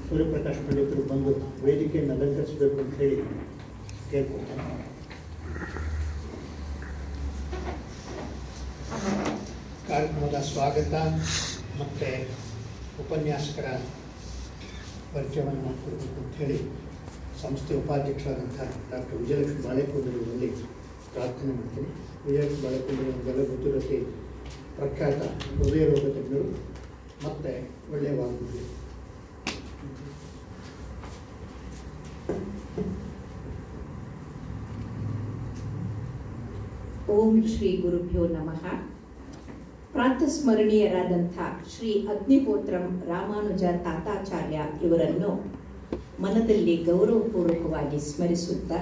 ಸೂರ್ಯಪ್ರಕಾಶ್ ಪಂಡಿತರು ಬಂದು ವೇದಿಕೆಯನ್ನು ಅಲಂಕರಿಸಬೇಕು ಅಂತ ಹೇಳಿ ಕೇಳ್ಕೊಳ್ತೇನೆ ಕಾರ್ಯಕ್ರಮದ ಸ್ವಾಗತ ಮತ್ತು ಉಪನ್ಯಾಸಕರ ಪರಿಚಯವನ್ನು ಮಾಡಿಕೊಡ್ಬೇಕು ಅಂತ ಹೇಳಿ ಸಂಸ್ಥೆ ಉಪಾಧ್ಯಕ್ಷರಾದಂಥ ಡಾಕ್ಟರ್ ವಿಜಯಲಕ್ಷ್ಮಿ ಬಾಳೆಕುಂದರಲ್ಲಿ ಪ್ರಾರ್ಥನೆ ಮಾಡ್ತೀನಿ ವಿಜಯಲಕ್ಷ್ಮಿ ಬಾಳೆಕುಂದರಿ ನಮಗೆಲ್ಲ ಗೊತ್ತಿರೋಕ್ಕೆ ಪ್ರಖ್ಯಾತ ಹೃದಯ ರೋಗ ತಜ್ಞರು ಮತ್ತು ಒಳ್ಳೆಯ ವಾಗ್ಮಿಗಳು ಓಂ ಶ್ರೀ ಗುರುಭ್ಯೋ ನಮಃ ಪ್ರಾತಸ್ಮರಣೀಯರಾದಂಥ ಶ್ರೀ ಅಗ್ನಿಹೋತ್ರಂ ರಾಮಾನುಜ ತಾತಾಚಾರ್ಯ ಇವರನ್ನು ಮನದಲ್ಲಿ ಗೌರವಪೂರ್ವಕವಾಗಿ ಸ್ಮರಿಸುತ್ತಾ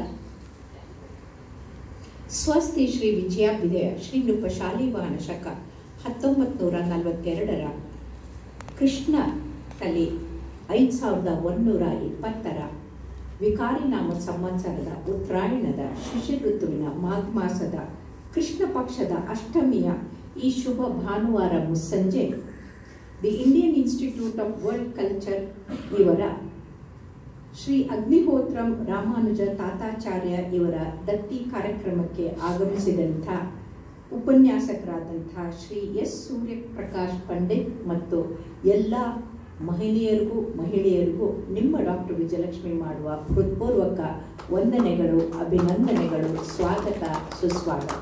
ಸ್ವಸ್ತಿ ಶ್ರೀ ವಿಜಯಾಭ್ಯುದಯ ಶ್ರೀ ನೃಪ ಶಾಲಿವಾಹನ ಶಕ ಹತ್ತೊಂಬತ್ತು ನೂರ ನಲವತ್ತೆರಡರ ಕೃಷ್ಣ ಕಲಿ ಐದು ಸಾವಿರದ ಒಂದೂರ ಇಪ್ಪತ್ತರ ವಿಕಾರಿ ನಾಮ ಸಂವತ್ಸರದ ಉತ್ತರಾಯಣದ ಶಿಶಿ ಋತುವಿನ ಮಾಘ ಮಾಸದ ಕೃಷ್ಣ ಪಕ್ಷದ ಅಷ್ಟಮಿಯ ಈ ಶುಭ ಭಾನುವಾರ ಮುಸ್ಸಂಜೆ the Indian Institute of World Culture ಇವರ ಶ್ರೀ ಅಗ್ನಿಹೋತ್ರಂ ರಾಮಾನುಜ ತಾತಾಚಾರ್ಯ ಇವರ ದತ್ತಿ ಕಾರ್ಯಕ್ರಮಕ್ಕೆ ಆಗಮಿಸಿದಂಥ ಉಪನ್ಯಾಸಕರಾದಂಥ ಶ್ರೀ ಎಸ್ ಸೂರ್ಯಪ್ರಕಾಶ್ ಪಂಡಿತ್ ಮತ್ತು ಎಲ್ಲ ಮಹಿಳೆಯರಿಗೂ ಮಹಿಳೆಯರಿಗೂ ನಿಮ್ಮ ಡಾಕ್ಟರ್ ವಿಜಯಲಕ್ಷ್ಮಿ ಮಾಡುವ ಹೃತ್ಪೂರ್ವಕ ವಂದನೆಗಳು ಅಭಿನಂದನೆಗಳು ಸ್ವಾಗತ ಸುಸ್ವಾಗತ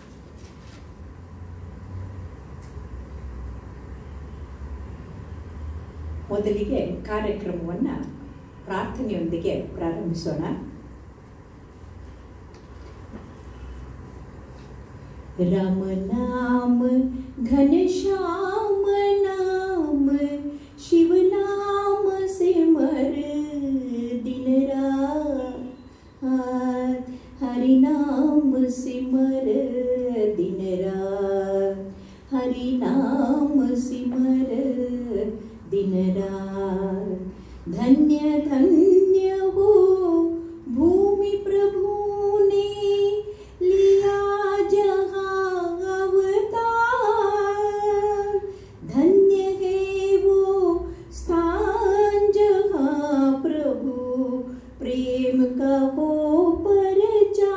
ಮೊದಲಿಗೆ ಕಾರ್ಯಕ್ರಮವನ್ನು ಪ್ರಾರ್ಥನೆಯೊಂದಿಗೆ ಪ್ರಾರಂಭಿಸೋಣ राम नाम घनश्याम नाम शिव नाम सिमर दिन रात हरि नाम सिमर दिन रात हरि नाम सिमर दिन रात धन्य धन्य हो भूमि प्रभु ने लिया जहाँ अवतार धन्य है वो स्थान जहाँ प्रभु प्रेम का हो परचार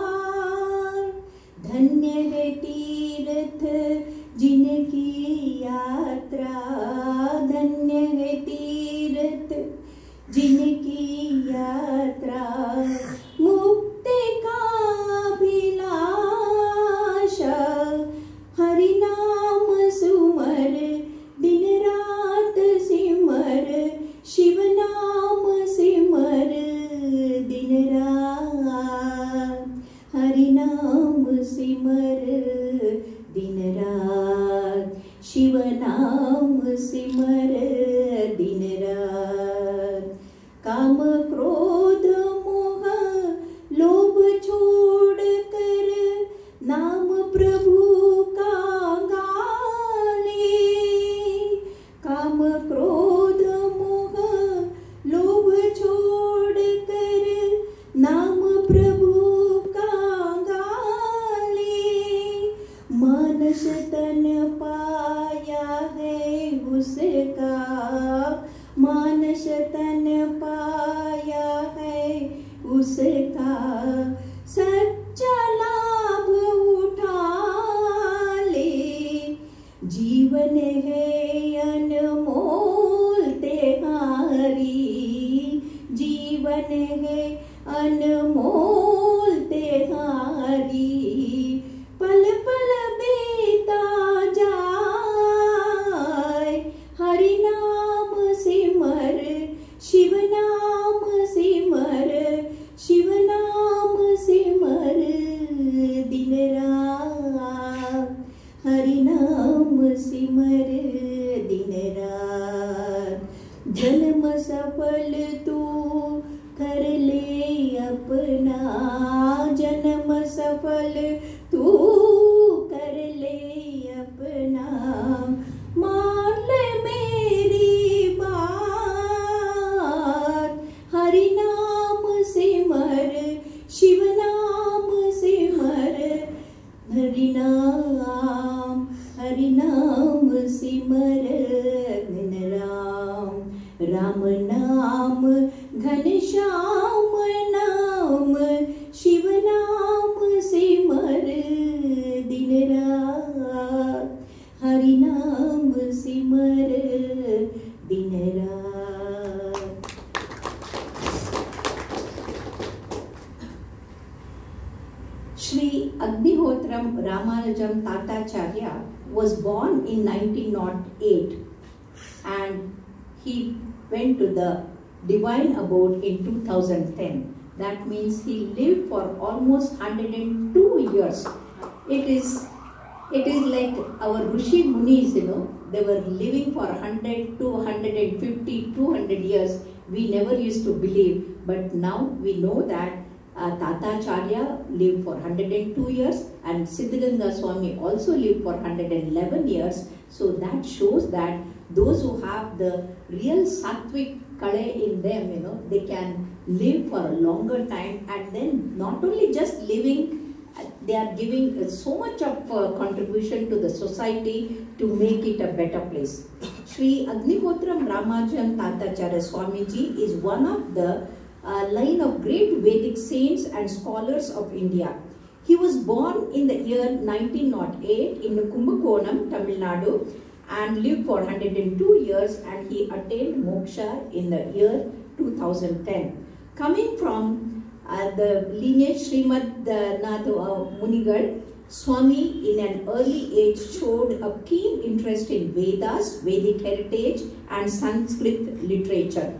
धन्य है तीर्थ जिनकी यात्रा धन्य है तीर्थ जिनकी यात्रा मुक्ति का अभिलाषा हरि नाम सुमर दिन रात सिमर शिव नाम सिमर दिन रात हरि नाम सिमर दिन रात शिव नाम सिमर दिन रात काम क्रोध मोह लोभ छोड़ कर नाम प्रभु का गाले काम क्रोध मोह लोभ छोड़ कर नाम प्रभु का गाले मानस तन पाया है उसका मानस तन पाया है उसका सच्चा लाभ उठा ले जीवन है अनमोल तेहारी जीवन है अनमोल तेहारी पल पल बीता जाए हरि नाम सिमर शिव नाम सिमर शिव नाम सिमर दिन रात हरि नाम सिमर दिन रात जन्म सफल तू कर ले अपना जन्म सफल तू कर ले अपना मान ले मेरी बात हरि नाम सिमर शिव नाम सिमर हरि नाम हरि नाम सिमर दिन राम राम नाम Ramanujam Tatacharya was born in 1908 and he went to the divine abode in 2010. That means he lived for almost 102 years. It is it is like our Rishi Munis, you know, they were living for 100, 250, 200 years. We never used to believe, but now we know that uh, Tatacharya lived for 102 years and Siddhaganga Swami also lived for 111 years. So that shows that those who have the real sattvic kale in them, you know, they can live for a longer time and then not only just living they are giving uh, so much of uh, contribution to the society to make it a better place. Sri Agnihotram Ramanujan Tatacharya Swamiji is one of the uh, line of great Vedic saints and scholars of India. He was born in the year 1908 in Kumbakonam, Tamil Nadu and lived for 102 years and he attained moksha in the year 2010. Coming from uh, the lineage Srimad Nath uh, Munigal, Swami in an early age showed a keen interest in Vedas, Vedic heritage and Sanskrit literature.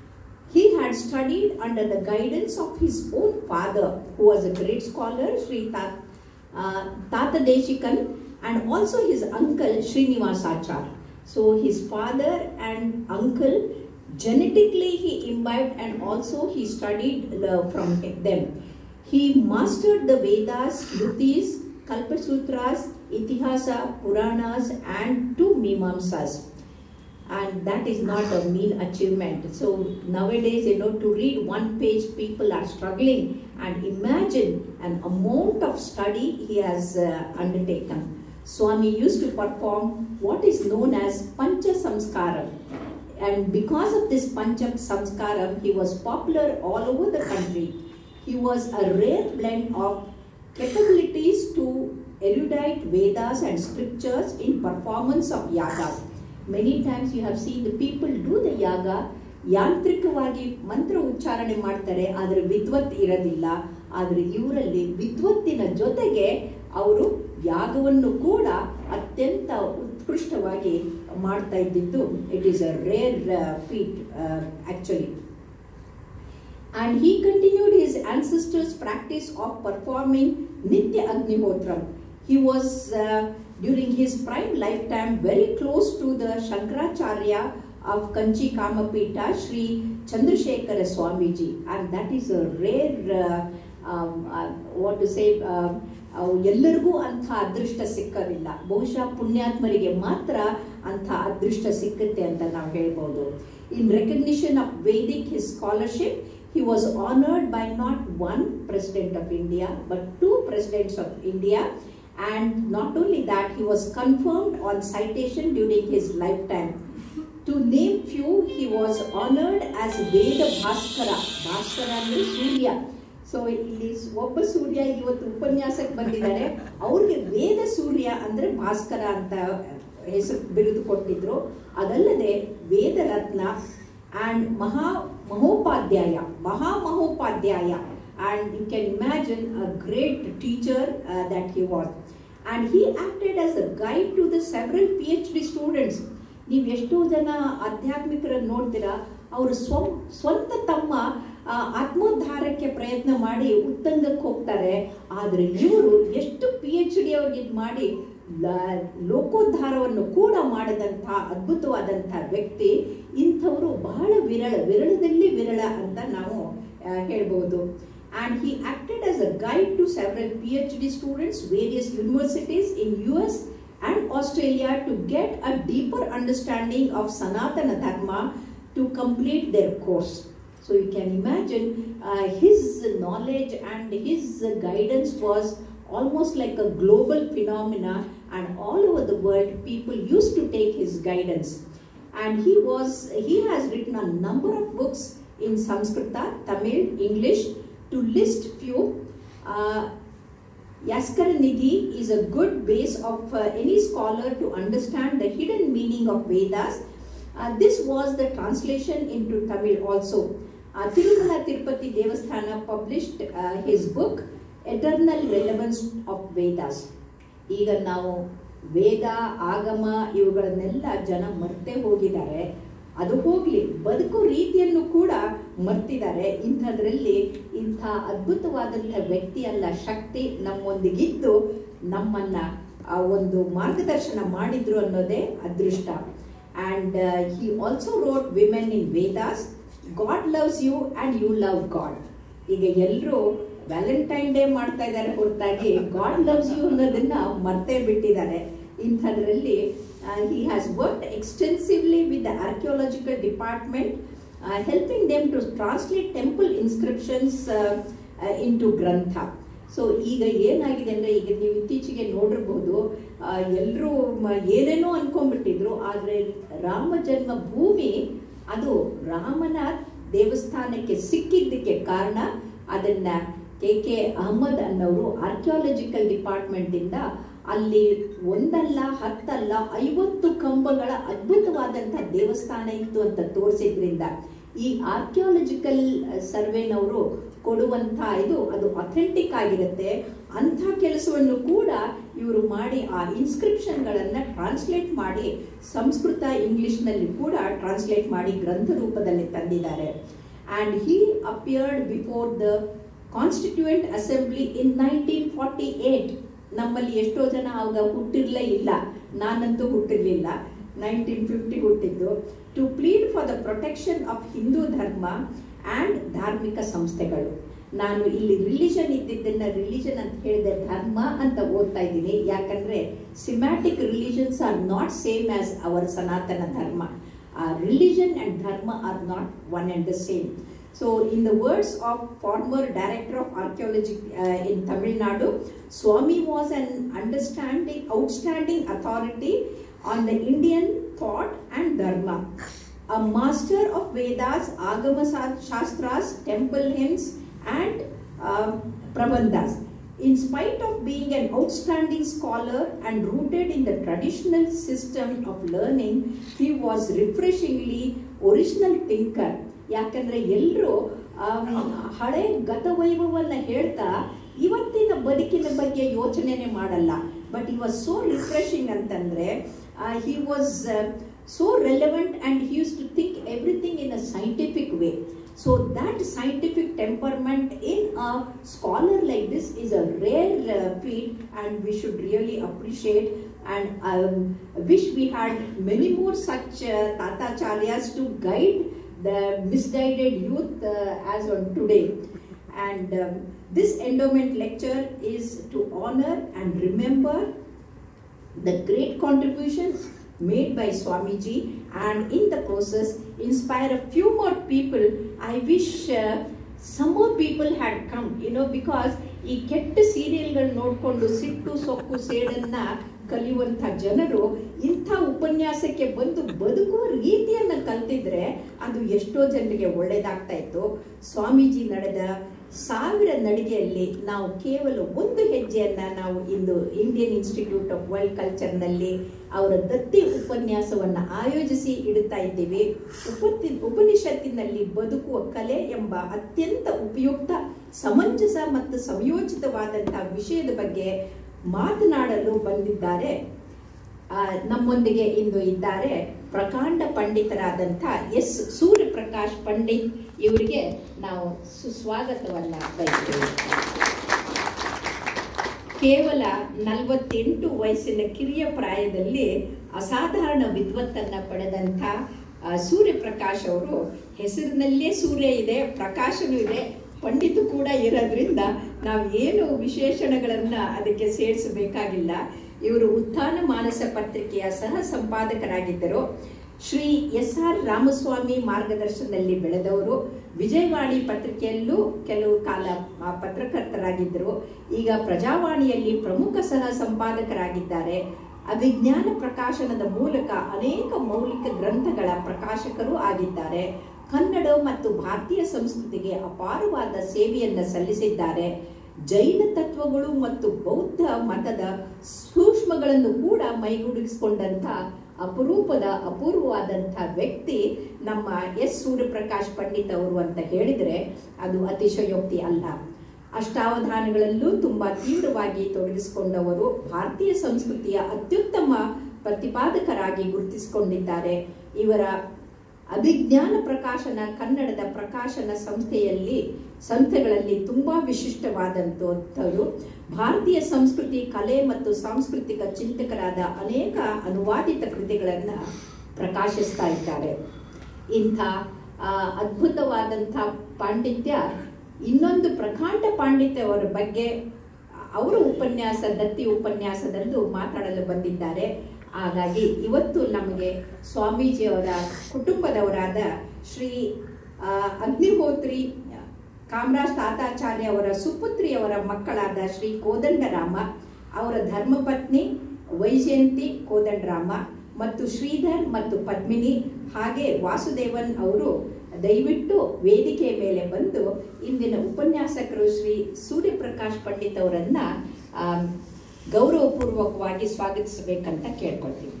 He had studied under the guidance of his own father, who was a great scholar, Sri Tat, uh, Tata Deshikan, and also his uncle, Srinivasachar. So his father and uncle genetically he imbibed and also he studied uh, from them. He mastered the Vedas, Shrutis, Kalpasutras, Itihasa, Puranas and two Mimamsas. And that is not a mean achievement. So nowadays, you know, to read one page, people are struggling. And imagine an amount of study he has uh, undertaken. Swami used to perform what is known as Pancha Samskaram and because of this Pancham Samskaram, he was popular all over the country. He was a rare blend of capabilities to erudite Vedas and scriptures in performance of yagas. Many times you have seen the people do the yaga, ಯಾಂತ್ರಿಕವಾಗಿ ಮಂತ್ರ ಉಚ್ಚಾರಣೆ ಮಾಡ್ತಾರೆ ಆದರೆ ವಿದ್ವತ್ ಇರೋದಿಲ್ಲ ಆದರೆ ಇವರಲ್ಲಿ ವಿದ್ವತ್ತಿನ ಜೊತೆಗೆ ಅವರು ಯಾಗವನ್ನು ಕೂಡ ಅತ್ಯಂತ ಉತ್ಕೃಷ್ಟವಾಗಿ ಮಾಡ್ತಾ ಇದ್ದಿದ್ದು it is a rare feat actually and he continued his ancestors' practice of performing Nitya Agnihotram. He was, uh, during his prime lifetime, very close to the Shankaracharya of Kanchi Kamapita, Sri Chandrasekhara Swamiji, and that is a rare, uh, um, uh, what to say, uh, ಅವು ಎಲ್ಲರಿಗೂ ಅಂಥ ಅದೃಷ್ಟ ಸಿಕ್ಕೋದಿಲ್ಲ ಬಹುಶಃ ಪುಣ್ಯಾತ್ಮರಿಗೆ ಮಾತ್ರ ಅಂಥ ಅದೃಷ್ಟ ಸಿಕ್ಕುತ್ತೆ ಅಂತ ನಾವು ಹೇಳ್ಬೋದು in recognition of Vedic his scholarship he was honored by not one president of India but two presidents of India and not only that he was confirmed on citation during his lifetime to name few he was honored as Veda Bhaskara Bhaskara ಅಂದ್ರೆ ಸೂರ್ಯ so ಇಲ್ಲಿ ಒಬ್ಬ ಸೂರ್ಯ ಇವತ್ತು ಉಪನ್ಯಾಸಕ್ಕೆ ಬಂದಿದ್ದಾರೆ ಅವ್ರಿಗೆ ವೇದ ಸೂರ್ಯ ಅಂದ್ರೆ ಭಾಸ್ಕರ ಅಂತ ಹೆಸರು ಬಿರುದು ಕೊಟ್ಟಿದ್ರು ಅದಲ್ಲದೆ ವೇದ ರತ್ನ and Maha Mahopadhyaya, Maha Mahopadhyaya, and you can imagine a great teacher uh, that he was. And he acted as a guide to the several PhD students. ನೀವು ಎಷ್ಟೋ ಜನ ಆಧ್ಯಾತ್ಮಿಕರನ್ನು ನೋಡ್ತೀರಾ ಅವರು ಸ್ವ ಸ್ವಂತ ತಮ್ಮ ಆ, ಆತ್ಮೋದ್ಧಾರಕ್ಕೆ ಪ್ರಯತ್ನ ಮಾಡಿ ಉತ್ತಂಗಕ್ಕೆ ಹೋಗ್ತಾರೆ ಆದರೆ ಇವರು ಎಷ್ಟು ಪಿ ಎಚ್ ಡಿ ಅವ್ರಿಗೆ ಇದು ಮಾಡಿ ಲ- ಲೋಕೋದ್ಧಾರವನ್ನು ಕೂಡ ಮಾಡಿದಂಥ ಅದ್ಭುತವಾದಂಥ ವ್ಯಕ್ತಿ ಇಂಥವರು ಬಹಳ ವಿರಳ ವಿರಳದಲ್ಲಿ ವಿರಳ ಅಂತ ನಾವು ಆ, ಹೇಳ್ಬೋದು and he acted as a guide to several PhD students, various universities in US and Australia to get a deeper understanding of Sanatana Dharma to complete their course. So you can imagine uh, his knowledge and his guidance was almost like a global phenomena and all over the world people used to take his guidance and he was he has written a number of books in Sanskrita, Tamil, English to list few. Uh, Yaskara Nidhi is a good base of uh, any scholar to understand the hidden meaning of Vedas. Uh, this was the translation into Tamil also. Uh, Tirumala Tirupati Devasthana published uh, his book Eternal Relevance of Vedas. ಈಗ ನಾವು ವೇದ ಆಗಮ ಇವುಗಳನ್ನೆಲ್ಲ ಜನ ಮರ್ತೇ ಹೋಗಿದ್ದಾರೆ ಅದು ಹೋಗ್ಲಿ ಬದುಕು ರೀತಿಯನ್ನು ಕೂಡ ಮರ್ತಿದ್ದಾರೆ ಇಂಥದ್ರಲ್ಲಿ ಇಂಥ ಅದ್ಭುತವಾದಂಥ ವ್ಯಕ್ತಿ ಅಲ್ಲ ಶಕ್ತಿ ನಮ್ಮೊಂದಿಗಿದ್ದು ನಮ್ಮನ್ನ ಆ ಒಂದು ಮಾರ್ಗದರ್ಶನ ಮಾಡಿದ್ರು ಅನ್ನೋದೇ ಅದೃಷ್ಟ and he also wrote women in Vedas God loves you and you love God ಈಗ ಎಲ್ಲರೂ ವ್ಯಾಲೆಂಟೈನ್ ಡೇ ಮಾಡ್ತಾ ಇದ್ದಾರೆ ಹೊರತಾಗಿ ಗಾಡ್ ಲವ್ಸ್ ಯು ಅನ್ನೋದನ್ನ ಮರ್ತೇ ಬಿಟ್ಟಿದ್ದಾರೆ ಇಂಥದ್ರಲ್ಲಿ he has work extensively with the archaeological department helping them to translate temple inscriptions into Grantha so ಈಗ ಏನಾಗಿದೆ ಅಂದರೆ ಈಗ ನೀವು ಇತ್ತೀಚೆಗೆ ನೋಡಿರ್ಬೋದು ಎಲ್ಲರೂ ಏನೇನೋ ಅನ್ಕೊಂಡ್ಬಿಟ್ಟಿದ್ರು ಆದರೆ ರಾಮ ಜನ್ಮ ಭೂಮಿ ಅದು ರಾಮನ ದೇವಸ್ಥಾನಕ್ಕೆ ಸಿಕ್ಕಿದ್ದಕ್ಕೆ ಕಾರಣ ಅದನ್ನ ಕೆ ಕೆ ಅಹಮದ್ ಅನ್ನೋರು ಆರ್ಕಿಯಾಲಜಿಕಲ್ ಡಿಪಾರ್ಟ್ಮೆಂಟಿಂದ ಅಲ್ಲಿ ಒಂದಲ್ಲ ಹತ್ತಲ್ಲ ಐವತ್ತು ಕಂಬಗಳ ಅದ್ಭುತವಾದಂಥ ದೇವಸ್ಥಾನ ಇತ್ತು ಅಂತ ತೋರಿಸಿದ್ರಿಂದ ಈ ಆರ್ಕಿಯಾಲಜಿಕಲ್ ಸರ್ವೆನವರು ಕೊಡುವಂಥ ಇದು ಅದು ಅಥೆಂಟಿಕ್ ಆಗಿರುತ್ತೆ ಅಂಥ ಕೆಲಸವನ್ನು ಕೂಡ ಇವರು ಮಾಡಿ ಆ ಇನ್ಸ್ಕ್ರಿಪ್ಷನ್ಗಳನ್ನು ಟ್ರಾನ್ಸ್ಲೇಟ್ ಮಾಡಿ ಸಂಸ್ಕೃತ ಇಂಗ್ಲಿಷ್ನಲ್ಲಿ ಕೂಡ ಟ್ರಾನ್ಸ್ಲೇಟ್ ಮಾಡಿ ಗ್ರಂಥ ರೂಪದಲ್ಲಿ ತಂದಿದ್ದಾರೆ and he appeared before the Constituent Assembly in nineteen forty eight ನಮ್ಮಲ್ಲಿ ಎಷ್ಟೋ ಜನ ಆವಾಗ ಹುಟ್ಟಿರಲೇ ಇಲ್ಲ ನಾನಂತೂ ಹುಟ್ಟಿರಲಿಲ್ಲ ನೈನ್ಟೀನ್ ಫಿಫ್ಟಿ ಹುಟ್ಟಿದ್ದು to plead for the protection of Hindu dharma and ಧಾರ್ಮಿಕ ಸಂಸ್ಥೆಗಳು ನಾನು ಇಲ್ಲಿ ರಿಲಿಜನ್ ಇದ್ದಿದ್ದನ್ನ ರಿಲಿಜನ್ ಅಂತ ಹೇಳಿದೆ ಧರ್ಮ ಅಂತ ಓದ್ತಾ ಇದ್ದೀನಿ ಯಾಕಂದ್ರೆ Semitic religions are not same as our Sanatana dharma religion and dharma are not one and the same so in the words of former director of archaeology in Tamil Nadu Swami was an understanding outstanding authority on the Indian thought and dharma a master of Vedas, Agama Shastras, temple hymns, and uh, Prabandhas. In spite of being an outstanding scholar and rooted in the traditional system of learning, he was refreshingly original thinker. ಯಾಕಂದ್ರೆ ಎಲ್ಲರೂ ಹಳೆ ಗತವೈಭವನ್ನ ಹೇಳ್ತಾ ಇವತ್ತಿನ ಬದುಕಿನ ಬಗ್ಗೆ ಯೋಚನೆನೆ ಮಾಡಲ್ಲ but ಈ was so refreshing ಅಂತಂದ್ರೆ he was so relevant and he used to think everything in a scientific way. So that scientific temperament in a scholar like this is a rare uh, feat and we should really appreciate and um, wish we had many more such uh, Tatacharyas to guide the misguided youth uh, as on today. And um, this endowment lecture is to honor and remember the great contributions made by Swamiji and in the process inspire a few more people. I wish uh, some more people had come, you know, because ಈ ಕೆಟ್ಟ ಸೀರಿಯಲ್ಗಳು ನೋಡಿಕೊಂಡು ಸಿಟ್ಟು ಸೊಕ್ಕು ಸೇಡನ್ನ ಕಲಿಯುವಂಥ ಜನರು ಇಂಥ ಉಪನ್ಯಾಸಕ್ಕೆ ಬಂದು ಬದುಕುವ ರೀತಿಯನ್ನು ಕಲ್ತಿದ್ರೆ ಅದು ಎಷ್ಟೋ ಜನರಿಗೆ ಒಳ್ಳೇದಾಗ್ತಾ ಇತ್ತು ಸ್ವಾಮೀಜಿ ನಡೆದ ಸಾವಿರ ನಡಿಗೆಯಲ್ಲಿ ನಾವು ಕೇವಲ ಒಂದು ಹೆಜ್ಜೆಯನ್ನ ನಾವು ಇಂದು ಇಂಡಿಯನ್ ಇನ್ಸ್ಟಿಟ್ಯೂಟ್ ಆಫ್ ವರ್ಲ್ಡ್ ಕಲ್ಚರ್ನಲ್ಲಿ ಅವರ ದತ್ತಿ ಉಪನ್ಯಾಸವನ್ನು ಆಯೋಜಿಸಿ ಇಡುತ್ತಾ ಇದ್ದೀವಿ ಉಪತಿ ಉಪನಿಷತ್ತಿನಲ್ಲಿ ಬದುಕುವ ಕಲೆ ಎಂಬ ಅತ್ಯಂತ ಉಪಯುಕ್ತ ಸಮಂಜಸ ಮತ್ತು ಸಂಯೋಜಿತವಾದಂತಹ ವಿಷಯದ ಬಗ್ಗೆ ಮಾತನಾಡಲು ಬಂದಿದ್ದಾರೆ ನಮ್ಮೊಂದಿಗೆ ಇಂದು ಇದ್ದಾರೆ ಪ್ರಕಾಂಡ ಪಂಡಿತರಾದಂಥ ಎಸ್ ಸೂರ್ಯಪ್ರಕಾಶ್ ಪಂಡಿತ್ ಇವರಿಗೆ ನಾವು ಸುಸ್ವಾಗತವನ್ನ ಬಯಸ್ತೇವೆ ಕೇವಲ ನಲವತ್ತೆಂಟು ವಯಸ್ಸಿನ ಕಿರಿಯ ಪ್ರಾಯದಲ್ಲಿ ಅಸಾಧಾರಣ ವಿದ್ವತ್ತನ್ನ ಪಡೆದಂಥ ಸೂರ್ಯಪ್ರಕಾಶ್ ಅವರು ಹೆಸರಿನಲ್ಲೇ ಸೂರ್ಯ ಇದೆ ಪ್ರಕಾಶನೂ ಇದೆ ಪಂಡಿತು ಕೂಡ ಇರೋದ್ರಿಂದ ನಾವು ಏನು ವಿಶೇಷಣಗಳನ್ನು ಅದಕ್ಕೆ ಸೇರಿಸಬೇಕಾಗಿಲ್ಲ ಇವರು ಉತ್ಥಾನ ಮಾನಸ ಪತ್ರಿಕೆಯ ಸಹ ಸಂಪಾದಕರಾಗಿದ್ದರು ಶ್ರೀ ಎಸ್ ಆರ್ ರಾಮಸ್ವಾಮಿ ಮಾರ್ಗದರ್ಶನದಲ್ಲಿ ಬೆಳೆದವರು ವಿಜಯವಾಣಿ ಪತ್ರಿಕೆಯಲ್ಲೂ ಕೆಲವು ಕಾಲ ಪತ್ರಕರ್ತರಾಗಿದ್ದರು ಈಗ ಪ್ರಜಾವಾಣಿಯಲ್ಲಿ ಪ್ರಮುಖ ಸಹ ಸಂಪಾದಕರಾಗಿದ್ದಾರೆ ಅವಿಜ್ಞಾನ ಪ್ರಕಾಶನದ ಮೂಲಕ ಅನೇಕ ಮೌಲಿಕ ಗ್ರಂಥಗಳ ಪ್ರಕಾಶಕರು ಆಗಿದ್ದಾರೆ ಕನ್ನಡ ಮತ್ತು ಭಾರತೀಯ ಸಂಸ್ಕೃತಿಗೆ ಅಪಾರವಾದ ಸೇವೆಯನ್ನು ಸಲ್ಲಿಸಿದ್ದಾರೆ ಜೈನ ತತ್ವಗಳು ಮತ್ತು ಬೌದ್ಧ ಮತದ ಸೂಕ್ಷ್ಮಗಳನ್ನು ಕೂಡ ಮೈಗೂಡಿಸಿಕೊಂಡಂಥ ಅಪರೂಪದ ಅಪೂರ್ವವಾದಂಥ ವ್ಯಕ್ತಿ ನಮ್ಮ ಎಸ್ ಸೂರ್ಯಪ್ರಕಾಶ್ ಪಂಡಿತ್ ಅವರು ಅಂತ ಹೇಳಿದರೆ ಅದು ಅತಿಶಯೋಕ್ತಿ ಅಲ್ಲ ಅಷ್ಟಾವಧಾನಗಳಲ್ಲೂ ತುಂಬ ತೀವ್ರವಾಗಿ ತೊಡಗಿಸಿಕೊಂಡವರು ಭಾರತೀಯ ಸಂಸ್ಕೃತಿಯ ಅತ್ಯುತ್ತಮ ಪ್ರತಿಪಾದಕರಾಗಿ ಗುರುತಿಸಿಕೊಂಡಿದ್ದಾರೆ ಇವರ ಅಭಿಜ್ಞಾನ ಪ್ರಕಾಶನ ಕನ್ನಡದ ಪ್ರಕಾಶನ ಸಂಸ್ಥೆಯಲ್ಲಿ ಸಂಸ್ಥೆಗಳಲ್ಲಿ ತುಂಬ ವಿಶಿಷ್ಟವಾದಂಥವರು ಭಾರತೀಯ ಸಂಸ್ಕೃತಿ ಕಲೆ ಮತ್ತು ಸಾಂಸ್ಕೃತಿಕ ಚಿಂತಕರಾದ ಅನೇಕ ಅನುವಾದಿತ ಕೃತಿಗಳನ್ನು ಪ್ರಕಾಶಿಸ್ತಾ ಇದ್ದಾರೆ ಇಂಥ ಆ, ಅದ್ಭುತವಾದಂಥ ಪಾಂಡಿತ್ಯ ಇನ್ನೊಂದು ಪ್ರಕಾಂಡ ಪಾಂಡಿತ್ಯ ಅವರ ಬಗ್ಗೆ ಅವರ ಉಪನ್ಯಾಸ ದತ್ತಿ ಉಪನ್ಯಾಸದಲ್ಲೂ ಮಾತಾಡಲು ಬಂದಿದ್ದಾರೆ ಹಾಗಾಗಿ ಇವತ್ತು ನಮಗೆ ಸ್ವಾಮೀಜಿಯವರ ಕುಟುಂಬದವರಾದ ಶ್ರೀ ಆ, ಅಗ್ನಿಹೋತ್ರಿ ಕಾಮರಾಜ್ ತಾತಾಚಾರ್ಯ ಅವರ ಸುಪುತ್ರಿಯವರ ಮಕ್ಕಳಾದ ಶ್ರೀ ಕೋದಂಡರಾಮ ಅವರ ಧರ್ಮಪತ್ನಿ ವೈಜಯಂತಿ ಕೋದಂಡರಾಮ ಮತ್ತು ಶ್ರೀಧರ್ ಮತ್ತು ಪದ್ಮಿನಿ ಹಾಗೆ ವಾಸುದೇವನ್ ಅವರು ದಯವಿಟ್ಟು ವೇದಿಕೆಯ ಮೇಲೆ ಬಂದು ಇಂದಿನ ಉಪನ್ಯಾಸಕರು ಶ್ರೀ ಸೂರ್ಯಪ್ರಕಾಶ್ ಪಂಡಿತ್ ಅವರನ್ನ ಆ, ಗೌರವಪೂರ್ವಕವಾಗಿ ಸ್ವಾಗತಿಸಬೇಕಂತ ಕೇಳ್ಕೊಳ್ತೀನಿ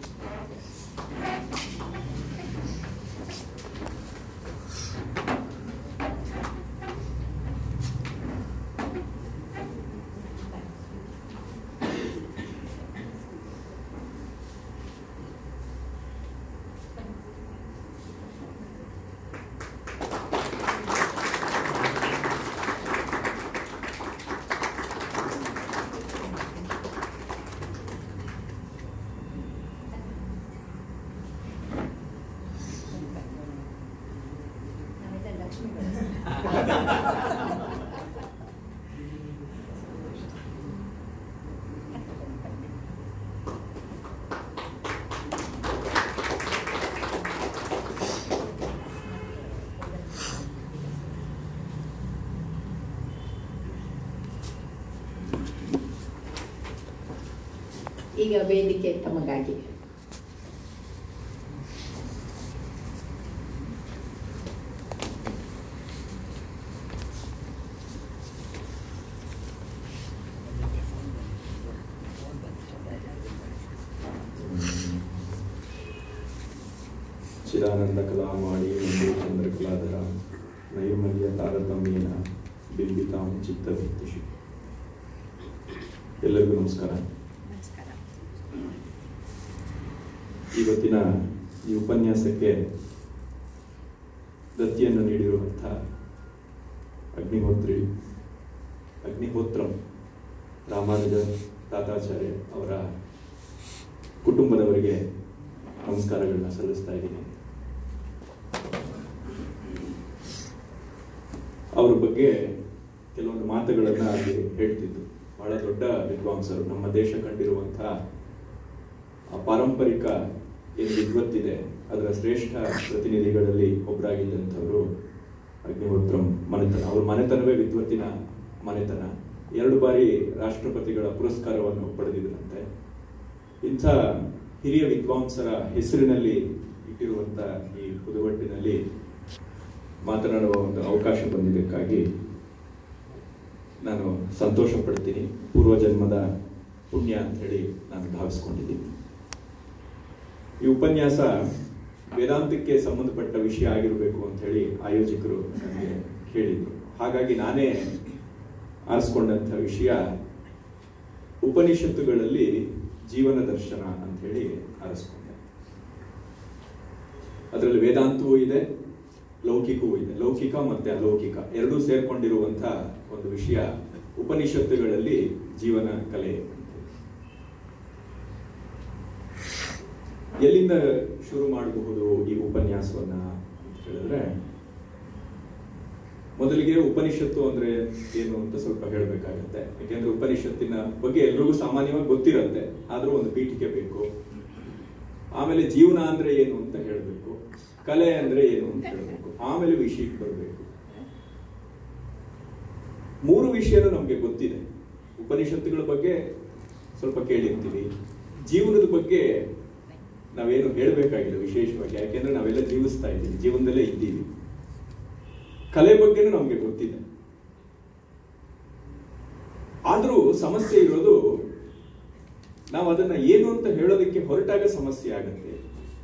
ಈಗ ವೇದಿಕೆ ತಮಗಾಗಿ ಚಿದಾನಂದ ಕಲಾಮಾಡಿ ಒಂದು ಚಂದ್ರಕಲಾಧರ ನೈರ್ಮಲ್ಯ ತಾರತಮ್ಯೇನ ಬಿಂಬಿತಾಂ ಚಿತ್ತವೃತ್ತಿಷು ಎಲ್ಲರಿಗೂ ನಮಸ್ಕಾರ ಇವತ್ತಿನ ಈ ಉಪನ್ಯಾಸಕ್ಕೆ ದತ್ತಿಯನ್ನು ನೀಡಿರುವಂಥ ಅಗ್ನಿಹೋತ್ರಿ ಅಗ್ನಿಹೋತ್ರಂ ರಾಮಾನುಜ ತಾತಾಚಾರ್ಯ ಅವರ ಕುಟುಂಬದವರಿಗೆ ನಮಸ್ಕಾರಗಳನ್ನ ಸಲ್ಲಿಸ್ತಾ ಇದ್ದೀನಿ ಅವ್ರ ಬಗ್ಗೆ ಕೆಲವೊಂದು ಮಾತುಗಳನ್ನ ಅಲ್ಲಿ ಹೇಳ್ತಿದ್ದು ಬಹಳ ದೊಡ್ಡ ವಿದ್ವಾಂಸರು ನಮ್ಮ ದೇಶ ಕಂಡಿರುವಂತಹ ಆ ಪಾರಂಪರಿಕ ಏನು ವಿದ್ವತ್ತಿದೆ ಅದರ ಶ್ರೇಷ್ಠ ಪ್ರತಿನಿಧಿಗಳಲ್ಲಿ ಒಬ್ಬರಾಗಿದ್ದಂಥವರು ಅಗ್ನಿಹೋತ್ರಂ ಮನೆತನ ಅವ್ರ ಮನೆತನವೇ ವಿದ್ವತ್ತಿನ ಮನೆತನ ಎರಡು ಬಾರಿ ರಾಷ್ಟ್ರಪತಿಗಳ ಪುರಸ್ಕಾರವನ್ನು ಪಡೆದಿದ್ರಂತೆ ಇಂಥ ಹಿರಿಯ ವಿದ್ವಾಂಸರ ಹೆಸರಿನಲ್ಲಿ ಇಟ್ಟಿರುವಂತ ಈ ಪುದುವಟ್ಟಿನಲ್ಲಿ ಮಾತನಾಡುವ ಒಂದು ಅವಕಾಶ ಬಂದಿದ್ದಕ್ಕಾಗಿ ನಾನು ಸಂತೋಷ ಪಡ್ತೀನಿ ಪೂರ್ವಜನ್ಮದ ಪುಣ್ಯ ಅಂತ ಹೇಳಿ ನಾನು ಭಾವಿಸ್ಕೊಂಡಿದ್ದೀನಿ ಈ ಉಪನ್ಯಾಸ ವೇದಾಂತಕ್ಕೆ ಸಂಬಂಧಪಟ್ಟ ವಿಷಯ ಆಗಿರಬೇಕು ಅಂತ ಹೇಳಿ ಆಯೋಜಕರು ನನಗೆ ಕೇಳಿದ್ರು ಹಾಗಾಗಿ ನಾನೇ ಆರಿಸ್ಕೊಂಡಂಥ ವಿಷಯ ಉಪನಿಷತ್ತುಗಳಲ್ಲಿ ಜೀವನ ದರ್ಶನ ಅಂತ ಹೇಳಿ ಆರಿಸ್ಕೊಂಡೆ ಅದರಲ್ಲಿ ವೇದಾಂತವೂ ಇದೆ ಲೌಕಿಕವೂ ಇದೆ ಲೌಕಿಕ ಮತ್ತೆ ಅಲೌಕಿಕ ಎರಡೂ ಸೇರ್ಕೊಂಡಿರುವಂತ ಒಂದು ವಿಷಯ ಉಪನಿಷತ್ತುಗಳಲ್ಲಿ ಜೀವನ ಕಲೆ ಎಲ್ಲಿಂದ ಶುರು ಮಾಡಬಹುದು ಈ ಉಪನ್ಯಾಸವನ್ನ ಅಂತ ಹೇಳಿದ್ರೆ ಮೊದಲಿಗೆ ಉಪನಿಷತ್ತು ಅಂದ್ರೆ ಏನು ಅಂತ ಸ್ವಲ್ಪ ಹೇಳಬೇಕಾಗತ್ತೆ ಯಾಕೆಂದ್ರೆ ಉಪನಿಷತ್ತಿನ ಬಗ್ಗೆ ಎಲ್ರಿಗೂ ಸಾಮಾನ್ಯವಾಗಿ ಗೊತ್ತಿರತ್ತೆ ಆದ್ರೂ ಒಂದು ಪೀಠಿಕೆ ಬೇಕು ಆಮೇಲೆ ಜೀವನ ಅಂದ್ರೆ ಏನು ಅಂತ ಹೇಳಬೇಕು ಕಲೆ ಅಂದ್ರೆ ಏನು ಅಂತ ಹೇಳಬೇಕು ಆಮೇಲೆ ವಿಷಯಕ್ಕೆ ಬರಬೇಕು ಮೂರು ವಿಷಯನೂ ನಮ್ಗೆ ಗೊತ್ತಿದೆ ಉಪನಿಷತ್ತುಗಳ ಬಗ್ಗೆ ಸ್ವಲ್ಪ ಕೇಳಿರ್ತೀವಿ ಜೀವನದ ಬಗ್ಗೆ ನಾವೇನು ಹೇಳಬೇಕಾಗಿಲ್ಲ ವಿಶೇಷವಾಗಿ ಯಾಕೆಂದ್ರೆ ನಾವೆಲ್ಲ ಜೀವಿಸ್ತಾ ಇದ್ದೀವಿ ಜೀವನದಲ್ಲೇ ಇದ್ದೀವಿ ಕಲೆ ಬಗ್ಗೆನೂ ನಮ್ಗೆ ಗೊತ್ತಿದೆ ಆದ್ರೂ ಸಮಸ್ಯೆ ಇರೋದು ನಾವು ಅದನ್ನ ಏನು ಅಂತ ಹೇಳೋದಕ್ಕೆ ಹೊರಟಾಗ ಸಮಸ್ಯೆ ಆಗತ್ತೆ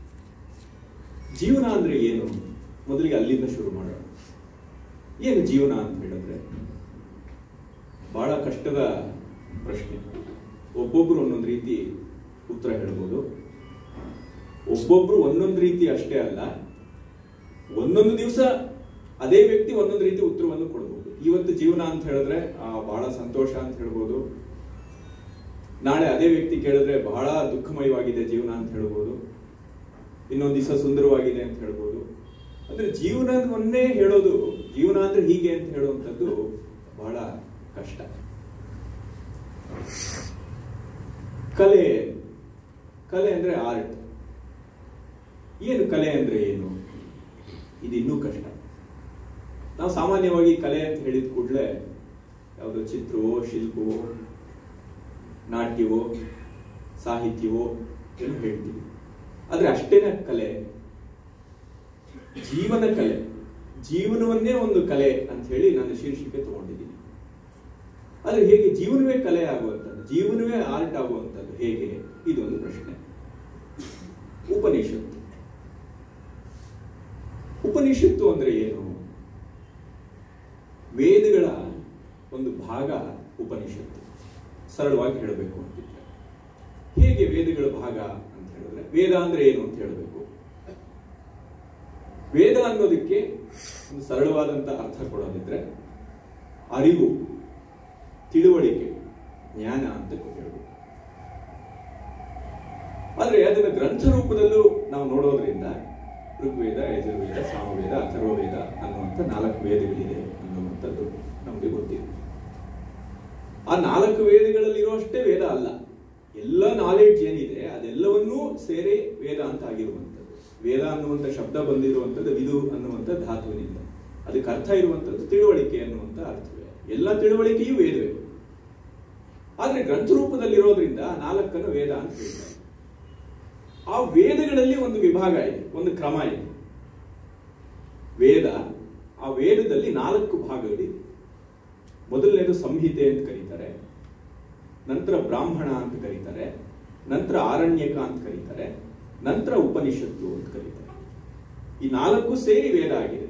ಜೀವನ ಅಂದ್ರೆ ಏನು ಮೊದಲಿಗೆ ಅಲ್ಲಿಂದ ಶುರು ಮಾಡೋಣ ಏನು ಜೀವನ ಅಂತ ಹೇಳಿದ್ರೆ ಬಹಳ ಕಷ್ಟದ ಪ್ರಶ್ನೆ ಒಬ್ಬೊಬ್ರು ಒಂದೊಂದು ರೀತಿ ಉತ್ತರ ಹೇಳ್ಬೋದು ಒಬ್ಬೊಬ್ರು ಒಂದೊಂದು ರೀತಿ ಅಷ್ಟೇ ಅಲ್ಲ ಒಂದೊಂದು ದಿವಸ ಅದೇ ವ್ಯಕ್ತಿ ಒಂದೊಂದು ರೀತಿ ಉತ್ತರವನ್ನು ಕೊಡ್ಬೋದು ಇವತ್ತು ಜೀವನ ಅಂತ ಹೇಳಿದ್ರೆ ಆ, ಬಹಳ ಸಂತೋಷ ಅಂತ ಹೇಳ್ಬೋದು ನಾಳೆ ಅದೇ ವ್ಯಕ್ತಿ ಕೇಳಿದ್ರೆ ಬಹಳ ದುಃಖಮಯವಾಗಿದೆ ಜೀವನ ಅಂತ ಹೇಳ್ಬೋದು ಇನ್ನೊಂದು ದಿವಸ ಸುಂದರವಾಗಿದೆ ಅಂತ ಹೇಳ್ಬೋದು ಅಂದ್ರೆ ಜೀವನವನ್ನೇ ಹೇಳೋದು ಜೀವನ ಅಂದ್ರೆ ಹೀಗೆ ಅಂತ ಹೇಳುವಂಥದ್ದು ಬಹಳ ಕಷ್ಟ ಕಲೆ ಕಲೆ ಅಂದ್ರೆ ಆರ್ಟ್ ಏನು ಕಲೆ ಅಂದ್ರೆ ಏನು ಇದು ಇನ್ನೂ ಕಷ್ಟ ನಾವು ಸಾಮಾನ್ಯವಾಗಿ ಕಲೆ ಅಂತ ಹೇಳಿದ ಕೂಡಲೇ ಯಾವುದೋ ಚಿತ್ರವೋ ಶಿಲ್ಪವೋ ನಾಟ್ಯವೋ ಸಾಹಿತ್ಯವೋ ಏನು ಹೇಳ್ತೀವಿ ಆದ್ರೆ ಅಷ್ಟೇನ ಕಲೆ ಜೀವನ ಕಲೆ ಜೀವನವನ್ನೇ ಒಂದು ಕಲೆ ಅಂತ ಹೇಳಿ ನಾನು ಶೀರ್ಷಿಕೆ ತಗೊಂಡಿದ್ದೀನಿ ಆದ್ರೆ ಹೇಗೆ ಜೀವನವೇ ಕಲೆ ಆಗುವಂಥದ್ದು ಜೀವನವೇ ಆರ್ಟ್ ಆಗುವಂಥದ್ದು ಹೇಗೆ ಇದೊಂದು ಪ್ರಶ್ನೆ ಉಪನಿಷತ್ತು ಉಪನಿಷತ್ತು ಅಂದ್ರೆ ಏನು ವೇದಗಳ ಒಂದು ಭಾಗ ಉಪನಿಷತ್ತು ಸರಳವಾಗಿ ಹೇಳಬೇಕು ಅಂತಿದ್ರೆ ಹೇಗೆ ವೇದಗಳ ಭಾಗ ಅಂತ ಹೇಳಿದ್ರೆ ವೇದ ಅಂದ್ರೆ ಏನು ಅಂತ ಹೇಳಬೇಕು ವೇದ ಅನ್ನೋದಕ್ಕೆ ಒಂದು ಸರಳವಾದಂತ ಅರ್ಥ ಕೊಡೋದಿದ್ರೆ ಅರಿವು ತಿಳುವಳಿಕೆ ಜ್ಞಾನ ಅಂತ ಹೇಳಬೇಕು ಆದ್ರೆ ಅದನ್ನ ಗ್ರಂಥ ರೂಪದಲ್ಲೂ ನಾವು ನೋಡೋದ್ರಿಂದ ಋಗ್ವೇದ ಯಜುರ್ವೇದ ಸಾಮವೇದ ಅಥರ್ವವೇದ ಅನ್ನುವಂಥ ನಾಲ್ಕು ವೇದಗಳಿದೆ ಅನ್ನುವಂಥದ್ದು ನಮಗೆ ಗೊತ್ತಿದೆ ಆ ನಾಲ್ಕು ವೇದಗಳಲ್ಲಿರುವಷ್ಟೇ ವೇದ ಅಲ್ಲ ಎಲ್ಲ ನಾಲೆಡ್ಜ್ ಏನಿದೆ ಅದೆಲ್ಲವನ್ನೂ ಸೇರಿ ವೇದ ಅಂತ ಆಗಿರುವಂಥದ್ದು ವೇದ ಅನ್ನುವಂಥ ಶಬ್ದ ಬಂದಿರುವಂಥದ್ದು ವಿದು ಅನ್ನುವಂಥ ಧಾತುವಿನಿಂದ ಅದಕ್ಕೆ ಅರ್ಥ ಇರುವಂಥದ್ದು ತಿಳುವಳಿಕೆ ಅನ್ನುವಂಥ ಅರ್ಥವೇ ಎಲ್ಲ ತಿಳುವಳಿಕೆಯೂ ವೇದವೇ ಆದ್ರೆ ಗ್ರಂಥ ರೂಪದಲ್ಲಿರೋದ್ರಿಂದ ಆ ನಾಲ್ಕನ್ನು ವೇದ ಅಂತ ಹೇಳ್ತಾರೆ ಆ ವೇದಗಳಲ್ಲಿ ಒಂದು ವಿಭಾಗ ಇದೆ ಒಂದು ಕ್ರಮ ಇದೆ ವೇದ ಆ ವೇದದಲ್ಲಿ ನಾಲ್ಕು ಭಾಗಗಳಿದೆ ಮೊದಲನೇದು ಸಂಹಿತೆ ಅಂತ ಕರೀತಾರೆ ನಂತರ ಬ್ರಾಹ್ಮಣ ಅಂತ ಕರೀತಾರೆ ನಂತರ ಆರಣ್ಯಕ ಅಂತ ಕರೀತಾರೆ ನಂತರ ಉಪನಿಷತ್ತು ಅಂತ ಕರೀತಾರೆ ಈ ನಾಲ್ಕು ಸೇರಿ ವೇದ ಆಗಿದೆ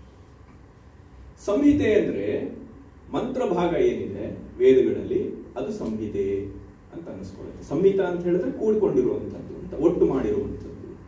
ಸಂಹಿತೆ ಅಂದ್ರೆ ಮಂತ್ರ ಭಾಗ ಏನಿದೆ ವೇದಗಳಲ್ಲಿ ಅದು ಸಂಹಿತೆ ಅಂತ ಅನಿಸ್ಕೊಳ್ಳುತ್ತೆ ಸಂಹಿತ ಅಂತ ಹೇಳಿದ್ರೆ ಕೂಡಿಕೊಂಡಿರುವಂಥದ್ದು ಅಂತ ಒಟ್ಟು ಮಾಡಿರುವಂಥದ್ದು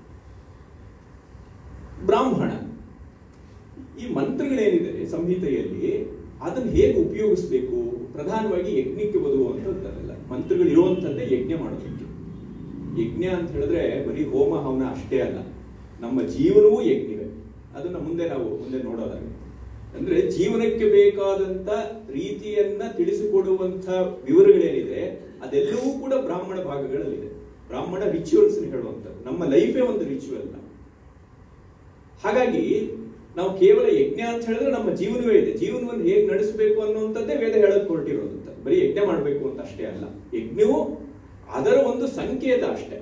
ಬ್ರಾಹ್ಮಣ ಈ ಮಂತ್ರಗಳೇನಿದೆ ಸಂಹಿತೆಯಲ್ಲಿ ಅದನ್ನು ಹೇಗೆ ಉಪಯೋಗಿಸ್ಬೇಕು ಪ್ರಧಾನವಾಗಿ ಯಜ್ಞಕ್ಕೆ ಬದುಕುವಂಥದ್ದಲ್ಲ ಮಂತ್ರಗಳು ಇರುವಂಥದ್ದೇ ಯಜ್ಞ ಮಾಡೋದಕ್ಕೆ ಯಜ್ಞ ಅಂತ ಹೇಳಿದ್ರೆ ಬರೀ ಹೋಮ ಹವನ ಅಷ್ಟೇ ಅಲ್ಲ ನಮ್ಮ ಜೀವನವೂ ಯಜ್ಞವೇ ಅದನ್ನ ಮುಂದೆ ನಾವು ಮುಂದೆ ನೋಡೋದಾಗುತ್ತೆ ಅಂದ್ರೆ ಜೀವನಕ್ಕೆ ಬೇಕಾದಂತ ರೀತಿಯನ್ನ ತಿಳಿಸಿಕೊಡುವಂತ ವಿವರಗಳೇನಿದೆ ಅದೆಲ್ಲವೂ ಕೂಡ ಬ್ರಾಹ್ಮಣ ಭಾಗಗಳಲ್ಲಿದೆ ಬ್ರಾಹ್ಮಣ ರಿಚುವಲ್ಸ್ ಹೇಳುವಂಥದ್ದು ನಮ್ಮ ಲೈಫೇ ಒಂದು ರಿಚುವಲ್ ಹಾಗಾಗಿ ನಾವು ಕೇವಲ ಯಜ್ಞ ಅಂತ ಹೇಳಿದ್ರೆ ನಮ್ಮ ಜೀವನವೇ ಇದೆ ಜೀವನವನ್ನು ಹೇಗೆ ನಡೆಸಬೇಕು ಅನ್ನುವಂಥದ್ದೇ ವೇದ ಹೇಳಕ್ ಹೊರಟಿರೋದಂತ ಬರೀ ಯಜ್ಞ ಮಾಡಬೇಕು ಅಂತ ಅಷ್ಟೇ ಅಲ್ಲ ಯಜ್ಞವು ಅದರ ಒಂದು ಸಂಕೇತ ಅಷ್ಟೇ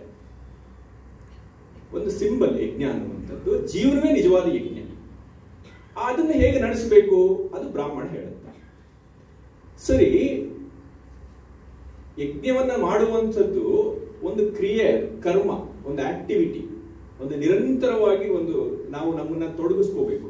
ಒಂದು ಸಿಂಬಲ್ ಯಜ್ಞ ಅನ್ನುವಂಥದ್ದು ಜೀವನವೇ ನಿಜವಾದ ಯಜ್ಞ ಅದನ್ನ ಹೇಗೆ ನಡೆಸಬೇಕು ಅದು ಬ್ರಾಹ್ಮಣ ಹೇಳುತ್ತೆ ಸರಿ ಯಜ್ಞವನ್ನ ಮಾಡುವಂಥದ್ದು ಒಂದು ಕ್ರಿಯೆ ಕರ್ಮ ಒಂದು ಆಕ್ಟಿವಿಟಿ ಒಂದು ನಿರಂತರವಾಗಿ ಒಂದು ನಾವು ನಮ್ಮನ್ನ ತೊಡಗಿಸ್ಕೋಬೇಕು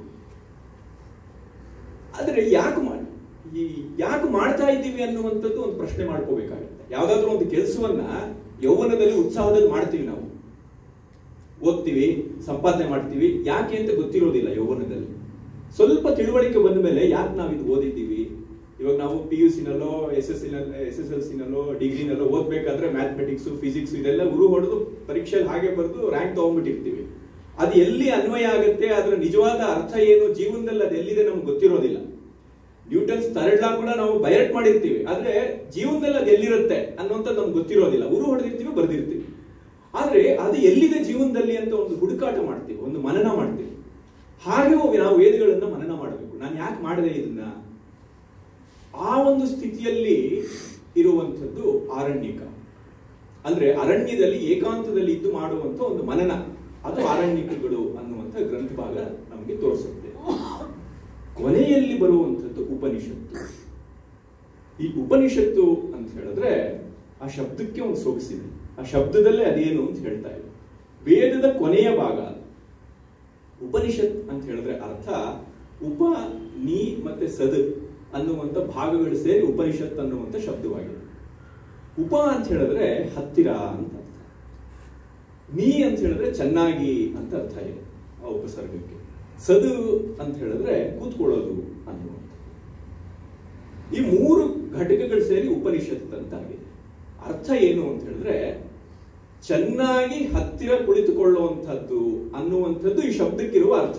ಆದ್ರೆ ಯಾಕೆ ಮಾಡಿ ಈ ಯಾಕೆ ಮಾಡ್ತಾ ಇದ್ದೀವಿ ಅನ್ನುವಂಥದ್ದು ಒಂದು ಪ್ರಶ್ನೆ ಮಾಡ್ಕೋಬೇಕಾಗುತ್ತೆ ಯಾವ್ದಾದ್ರು ಒಂದು ಕೆಲಸವನ್ನ ಯೌವನದಲ್ಲಿ ಉತ್ಸಾಹದಲ್ಲಿ ಮಾಡ್ತೀವಿ ನಾವು ಓದ್ತೀವಿ ಸಂಪಾದನೆ ಮಾಡ್ತೀವಿ ಯಾಕೆ ಅಂತ ಗೊತ್ತಿರೋದಿಲ್ಲ ಯೌವನದಲ್ಲಿ ಸ್ವಲ್ಪ ತಿಳುವಳಿಕೆ ಬಂದ ಮೇಲೆ ಯಾಕೆ ನಾವು ಇದು ಓದಿದ್ದೀವಿ ಇವಾಗ ನಾವು ಪಿ ಯು ಸಿನಲ್ಲೋ S S S S L ಸಿನಲ್ಲೋ ಡಿಗ್ರಿನಲ್ಲೋ ಓದ್ಬೇಕಾದ್ರೆ ಮ್ಯಾಥಮೆಟಿಕ್ಸ್ ಫಿಸಿಕ್ಸ್ ಇದೆಲ್ಲ ಉರು ಹೊಡೆದು ಪರೀಕ್ಷೆಯಲ್ಲಿ ಹಾಗೆ ಬರೆದು ರ್ಯಾಂಕ್ ತಗೊಂಡ್ಬಿಟ್ಟಿರ್ತೀವಿ ಅದು ಎಲ್ಲಿ ಅನ್ವಯ ಆಗುತ್ತೆ ಅದರ ನಿಜವಾದ ಅರ್ಥ ಏನು ಜೀವನದಲ್ಲಿ ಅದು ಎಲ್ಲಿದೆ ನಮ್ಗೆ ಗೊತ್ತಿರೋದಿಲ್ಲ ನ್ಯೂಟನ್ಸ್ ಥರ್ಡ್ ಲಾ ಕೂಡ ನಾವು ಬಯಟ್ ಮಾಡಿರ್ತೀವಿ ಆದ್ರೆ ಜೀವನದಲ್ಲಿ ಅದು ಎಲ್ಲಿರುತ್ತೆ ಅನ್ನೋಂಥದ್ದು ನಮ್ಗೆ ಗೊತ್ತಿರೋದಿಲ್ಲ ಉರು ಹೊಡೆದಿರ್ತೀವಿ ಬರ್ದಿರ್ತೀವಿ ಆದ್ರೆ ಅದು ಎಲ್ಲಿದೆ ಜೀವನದಲ್ಲಿ ಅಂತ ಒಂದು ಹುಡುಕಾಟ ಮಾಡ್ತೀವಿ ಒಂದು ಮನನ ಮಾಡ್ತೀವಿ ಹಾಗೆ ಹೋಗಿ ನಾವು ವೇದಗಳನ್ನ ಮನನ ಮಾಡಬೇಕು ನಾನು ಯಾಕೆ ಮಾಡಿದೆ ಇದನ್ನ ಆ ಒಂದು ಸ್ಥಿತಿಯಲ್ಲಿ ಇರುವಂಥದ್ದು ಆರಣ್ಯಕ ಅಂದ್ರೆ ಅರಣ್ಯದಲ್ಲಿ ಏಕಾಂತದಲ್ಲಿ ಇದ್ದು ಮಾಡುವಂತ ಒಂದು ಮನನ ಅದು ಆರಣ್ಯಕಗಳು ಅನ್ನುವಂಥ ಗ್ರಂಥ ಭಾಗ ನಮಗೆ ತೋರಿಸುತ್ತೆ ಕೊನೆಯಲ್ಲಿ ಬರುವಂಥದ್ದು ಉಪನಿಷತ್ತು ಈ ಉಪನಿಷತ್ತು ಅಂತ ಹೇಳಿದ್ರೆ ಆ ಶಬ್ದಕ್ಕೆ ಒಂದು ಸೊಗಸಿದೆ ಆ ಶಬ್ದದಲ್ಲೇ ಅದೇನು ಅಂತ ಹೇಳ್ತಾ ಇದೆ ವೇದದ ಕೊನೆಯ ಭಾಗ ಅದು. ಉಪನಿಷತ್ ಅಂತ ಹೇಳಿದ್ರೆ ಅರ್ಥ ಉಪ ನೀ ಮತ್ತೆ ಸದ್ ಅನ್ನುವಂಥ ಭಾಗಗಳು ಸೇರಿ ಉಪನಿಷತ್ ಅನ್ನುವಂಥ ಶಬ್ದವಾಗಿದೆ ಉಪ ಅಂತ ಹೇಳಿದ್ರೆ ಹತ್ತಿರ ಅಂತ ಅರ್ಥ ನೀ ಅಂತ ಹೇಳಿದ್ರೆ ಚೆನ್ನಾಗಿ ಅಂತ ಅರ್ಥ ಇದೆ ಆ ಉಪಸರ್ಗಕ್ಕೆ ಸದು ಅಂತ ಹೇಳಿದ್ರೆ ಕೂತ್ಕೊಳ್ಳೋದು ಅನ್ನುವಂಥ ಈ ಮೂರು ಘಟಕಗಳು ಸೇರಿ ಉಪನಿಷತ್ ಅಂತಾಗಿದೆ ಅರ್ಥ ಏನು ಅಂತ ಹೇಳಿದ್ರೆ ಚೆನ್ನಾಗಿ ಹತ್ತಿರ ಕುಳಿತುಕೊಳ್ಳುವಂಥದ್ದು ಅನ್ನುವಂಥದ್ದು ಈ ಶಬ್ದಕ್ಕಿರುವ ಅರ್ಥ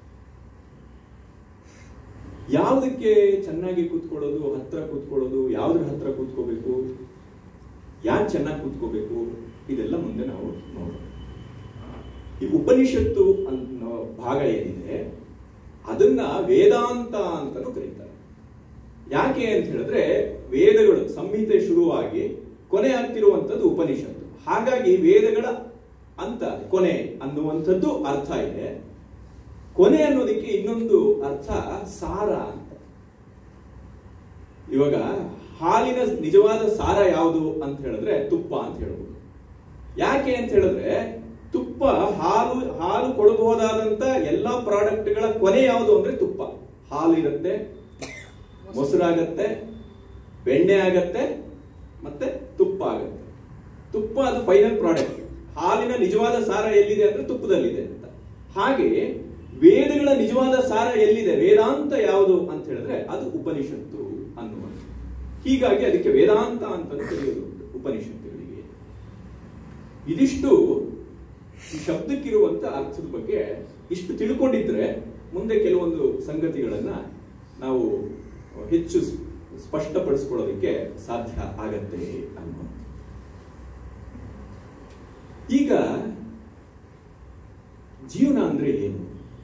ಯಾವುದಕ್ಕೆ ಚೆನ್ನಾಗಿ ಕೂತ್ಕೊಳ್ಳೋದು ಹತ್ರ ಕೂತ್ಕೊಳ್ಳೋದು ಯಾವ್ದ್ರ ಹತ್ರ ಕೂತ್ಕೋಬೇಕು ಯಾಕೆ ಚೆನ್ನಾಗಿ ಕೂತ್ಕೋಬೇಕು ಇದೆಲ್ಲ ಮುಂದೆ ನಾವು ನೋಡೋಣ ಈ ಉಪನಿಷತ್ತು ಅನ್ನೋ ಭಾಗ ಏನಿದೆ ಅದನ್ನ ವೇದಾಂತ ಅಂತಾನು ಕರೀತಾರೆ ಯಾಕೆ ಅಂತ ಹೇಳಿದ್ರೆ ವೇದಗಳು ಸಂಹಿತೆ ಶುರುವಾಗಿ ಕೊನೆ ಆಗ್ತಿರುವಂಥದ್ದು ಉಪನಿಷತ್ತು ಹಾಗಾಗಿ ವೇದಗಳ ಅಂತ ಕೊನೆ ಅನ್ನುವಂಥದ್ದು ಅರ್ಥ ಇದೆ ಕೊನೆ ಅನ್ನೋದಕ್ಕೆ ಇನ್ನೊಂದು ಅರ್ಥ ಸಾರ ಅಂತ ಇವಾಗ ಹಾಲಿನ ನಿಜವಾದ ಸಾರ ಯಾವುದು ಅಂತ ಹೇಳಿದ್ರೆ ತುಪ್ಪ ಅಂತ ಹೇಳ್ಬೋದು ಯಾಕೆ ಅಂತ ಹೇಳಿದ್ರೆ ತುಪ್ಪ ಹಾಲು ಹಾಲು ಕೊಡಬಹುದಾದಂತ ಎಲ್ಲಾ ಪ್ರಾಡಕ್ಟ್ಗಳ ಕೊನೆ ಯಾವುದು ಅಂದ್ರೆ ತುಪ್ಪ ಹಾಲು ಇರುತ್ತೆ ಮೊಸರಾಗತ್ತೆ ಬೆಣ್ಣೆ ಆಗತ್ತೆ ಮತ್ತೆ ತುಪ್ಪ ಆಗತ್ತೆ ತುಪ್ಪ ಅದು ಫೈನಲ್ ಪ್ರಾಡಕ್ಟ್ ಹಾಲಿನ ನಿಜವಾದ ಸಾರ ಎಲ್ಲಿದೆ ಅಂದ್ರೆ ತುಪ್ಪದಲ್ಲಿದೆ ಅಂತ ಹಾಗೆ ವೇದಗಳ ನಿಜವಾದ ಸಾರ ಎಲ್ಲಿದೆ ವೇದಾಂತ ಯಾವುದು ಅಂತ ಹೇಳಿದ್ರೆ ಅದು ಉಪನಿಷತ್ತು ಅನ್ನುವಂಥ ಹೀಗಾಗಿ ಅದಕ್ಕೆ ವೇದಾಂತ ಅಂತ ಕರೆಯೋದು ಉಪನಿಷತ್ತುಗಳಿಗೆ ಇದಿಷ್ಟು ಈ ಶಬ್ದಕ್ಕಿರುವಂತ ಅರ್ಥದ ಬಗ್ಗೆ ಇಷ್ಟು ತಿಳ್ಕೊಂಡಿದ್ರೆ ಮುಂದೆ ಕೆಲವೊಂದು ಸಂಗತಿಗಳನ್ನ ನಾವು ಹೆಚ್ಚು ಸ್ಪಷ್ಟಪಡಿಸ್ಕೊಳ್ಳೋದಕ್ಕೆ ಸಾಧ್ಯ ಆಗತ್ತೆ ಅನ್ನುವಂಥ ಈಗ ಜೀವನ ಅಂದ್ರೆ ಏನು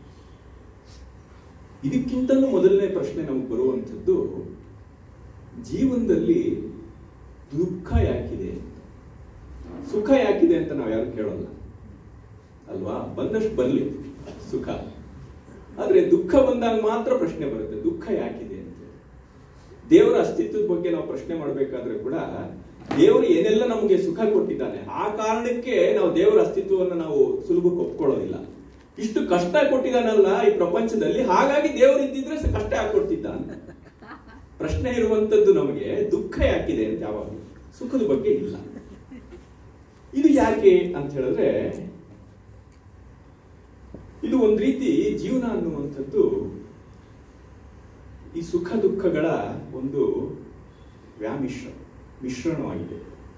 ಇದಕ್ಕಿಂತಲೂ ಮೊದಲನೇ ಪ್ರಶ್ನೆ ನಮಗೆ ಬರುವಂಥದ್ದು ಜೀವನದಲ್ಲಿ ದುಃಖ ಯಾಕಿದೆ ಸುಖ ಯಾಕಿದೆ ಅಂತ ನಾವು ಯಾರು ಕೇಳೋಲ್ಲ ಅಲ್ವಾ ಬಂದಷ್ಟು ಬರಲಿ ಸುಖ ಆದ್ರೆ ದುಃಖ ಬಂದಾಗ ಮಾತ್ರ ಪ್ರಶ್ನೆ ಬರುತ್ತೆ ದುಃಖ ಯಾಕಿದೆ ಅಂತ ದೇವರ ಅಸ್ತಿತ್ವದ ಬಗ್ಗೆ ನಾವು ಪ್ರಶ್ನೆ ಮಾಡಬೇಕಾದ್ರೆ ಕೂಡ ದೇವರು ಏನೆಲ್ಲ ನಮಗೆ ಸುಖ ಕೊಟ್ಟಿದ್ದಾನೆ ಆ ಕಾರಣಕ್ಕೆ ನಾವು ದೇವರ ಅಸ್ತಿತ್ವವನ್ನು ನಾವು ಸುಲಭಕ್ಕೆ ಒಪ್ಕೊಳ್ಳೋದಿಲ್ಲ ಇಷ್ಟು ಕಷ್ಟ ಕೊಟ್ಟಿದ್ದಾನಲ್ಲ ಈ ಪ್ರಪಂಚದಲ್ಲಿ ಹಾಗಾಗಿ ದೇವರು ಇದ್ದಿದ್ರೆ ಸ- ಕಷ್ಟ ಹಾಕೊಡ್ತಿದ್ದ ಅಂತ ಪ್ರಶ್ನೆ ಇರುವಂತದ್ದು ನಮಗೆ ದುಃಖ ಯಾಕಿದೆ ಅಂತ ಯಾವಾಗ ಸುಖದ ಬಗ್ಗೆ ಇಲ್ಲ ಇದು ಯಾಕೆ ಅಂತ ಹೇಳಿದ್ರೆ ಇದು ಒಂದ್ ರೀತಿ ಜೀವನ ಅನ್ನುವಂಥದ್ದು ಈ ಸುಖ ದುಃಖಗಳ ಒಂದು ವ್ಯಾಮಿಶ್ರ ಮಿಶ್ರಣವಾಗಿದೆ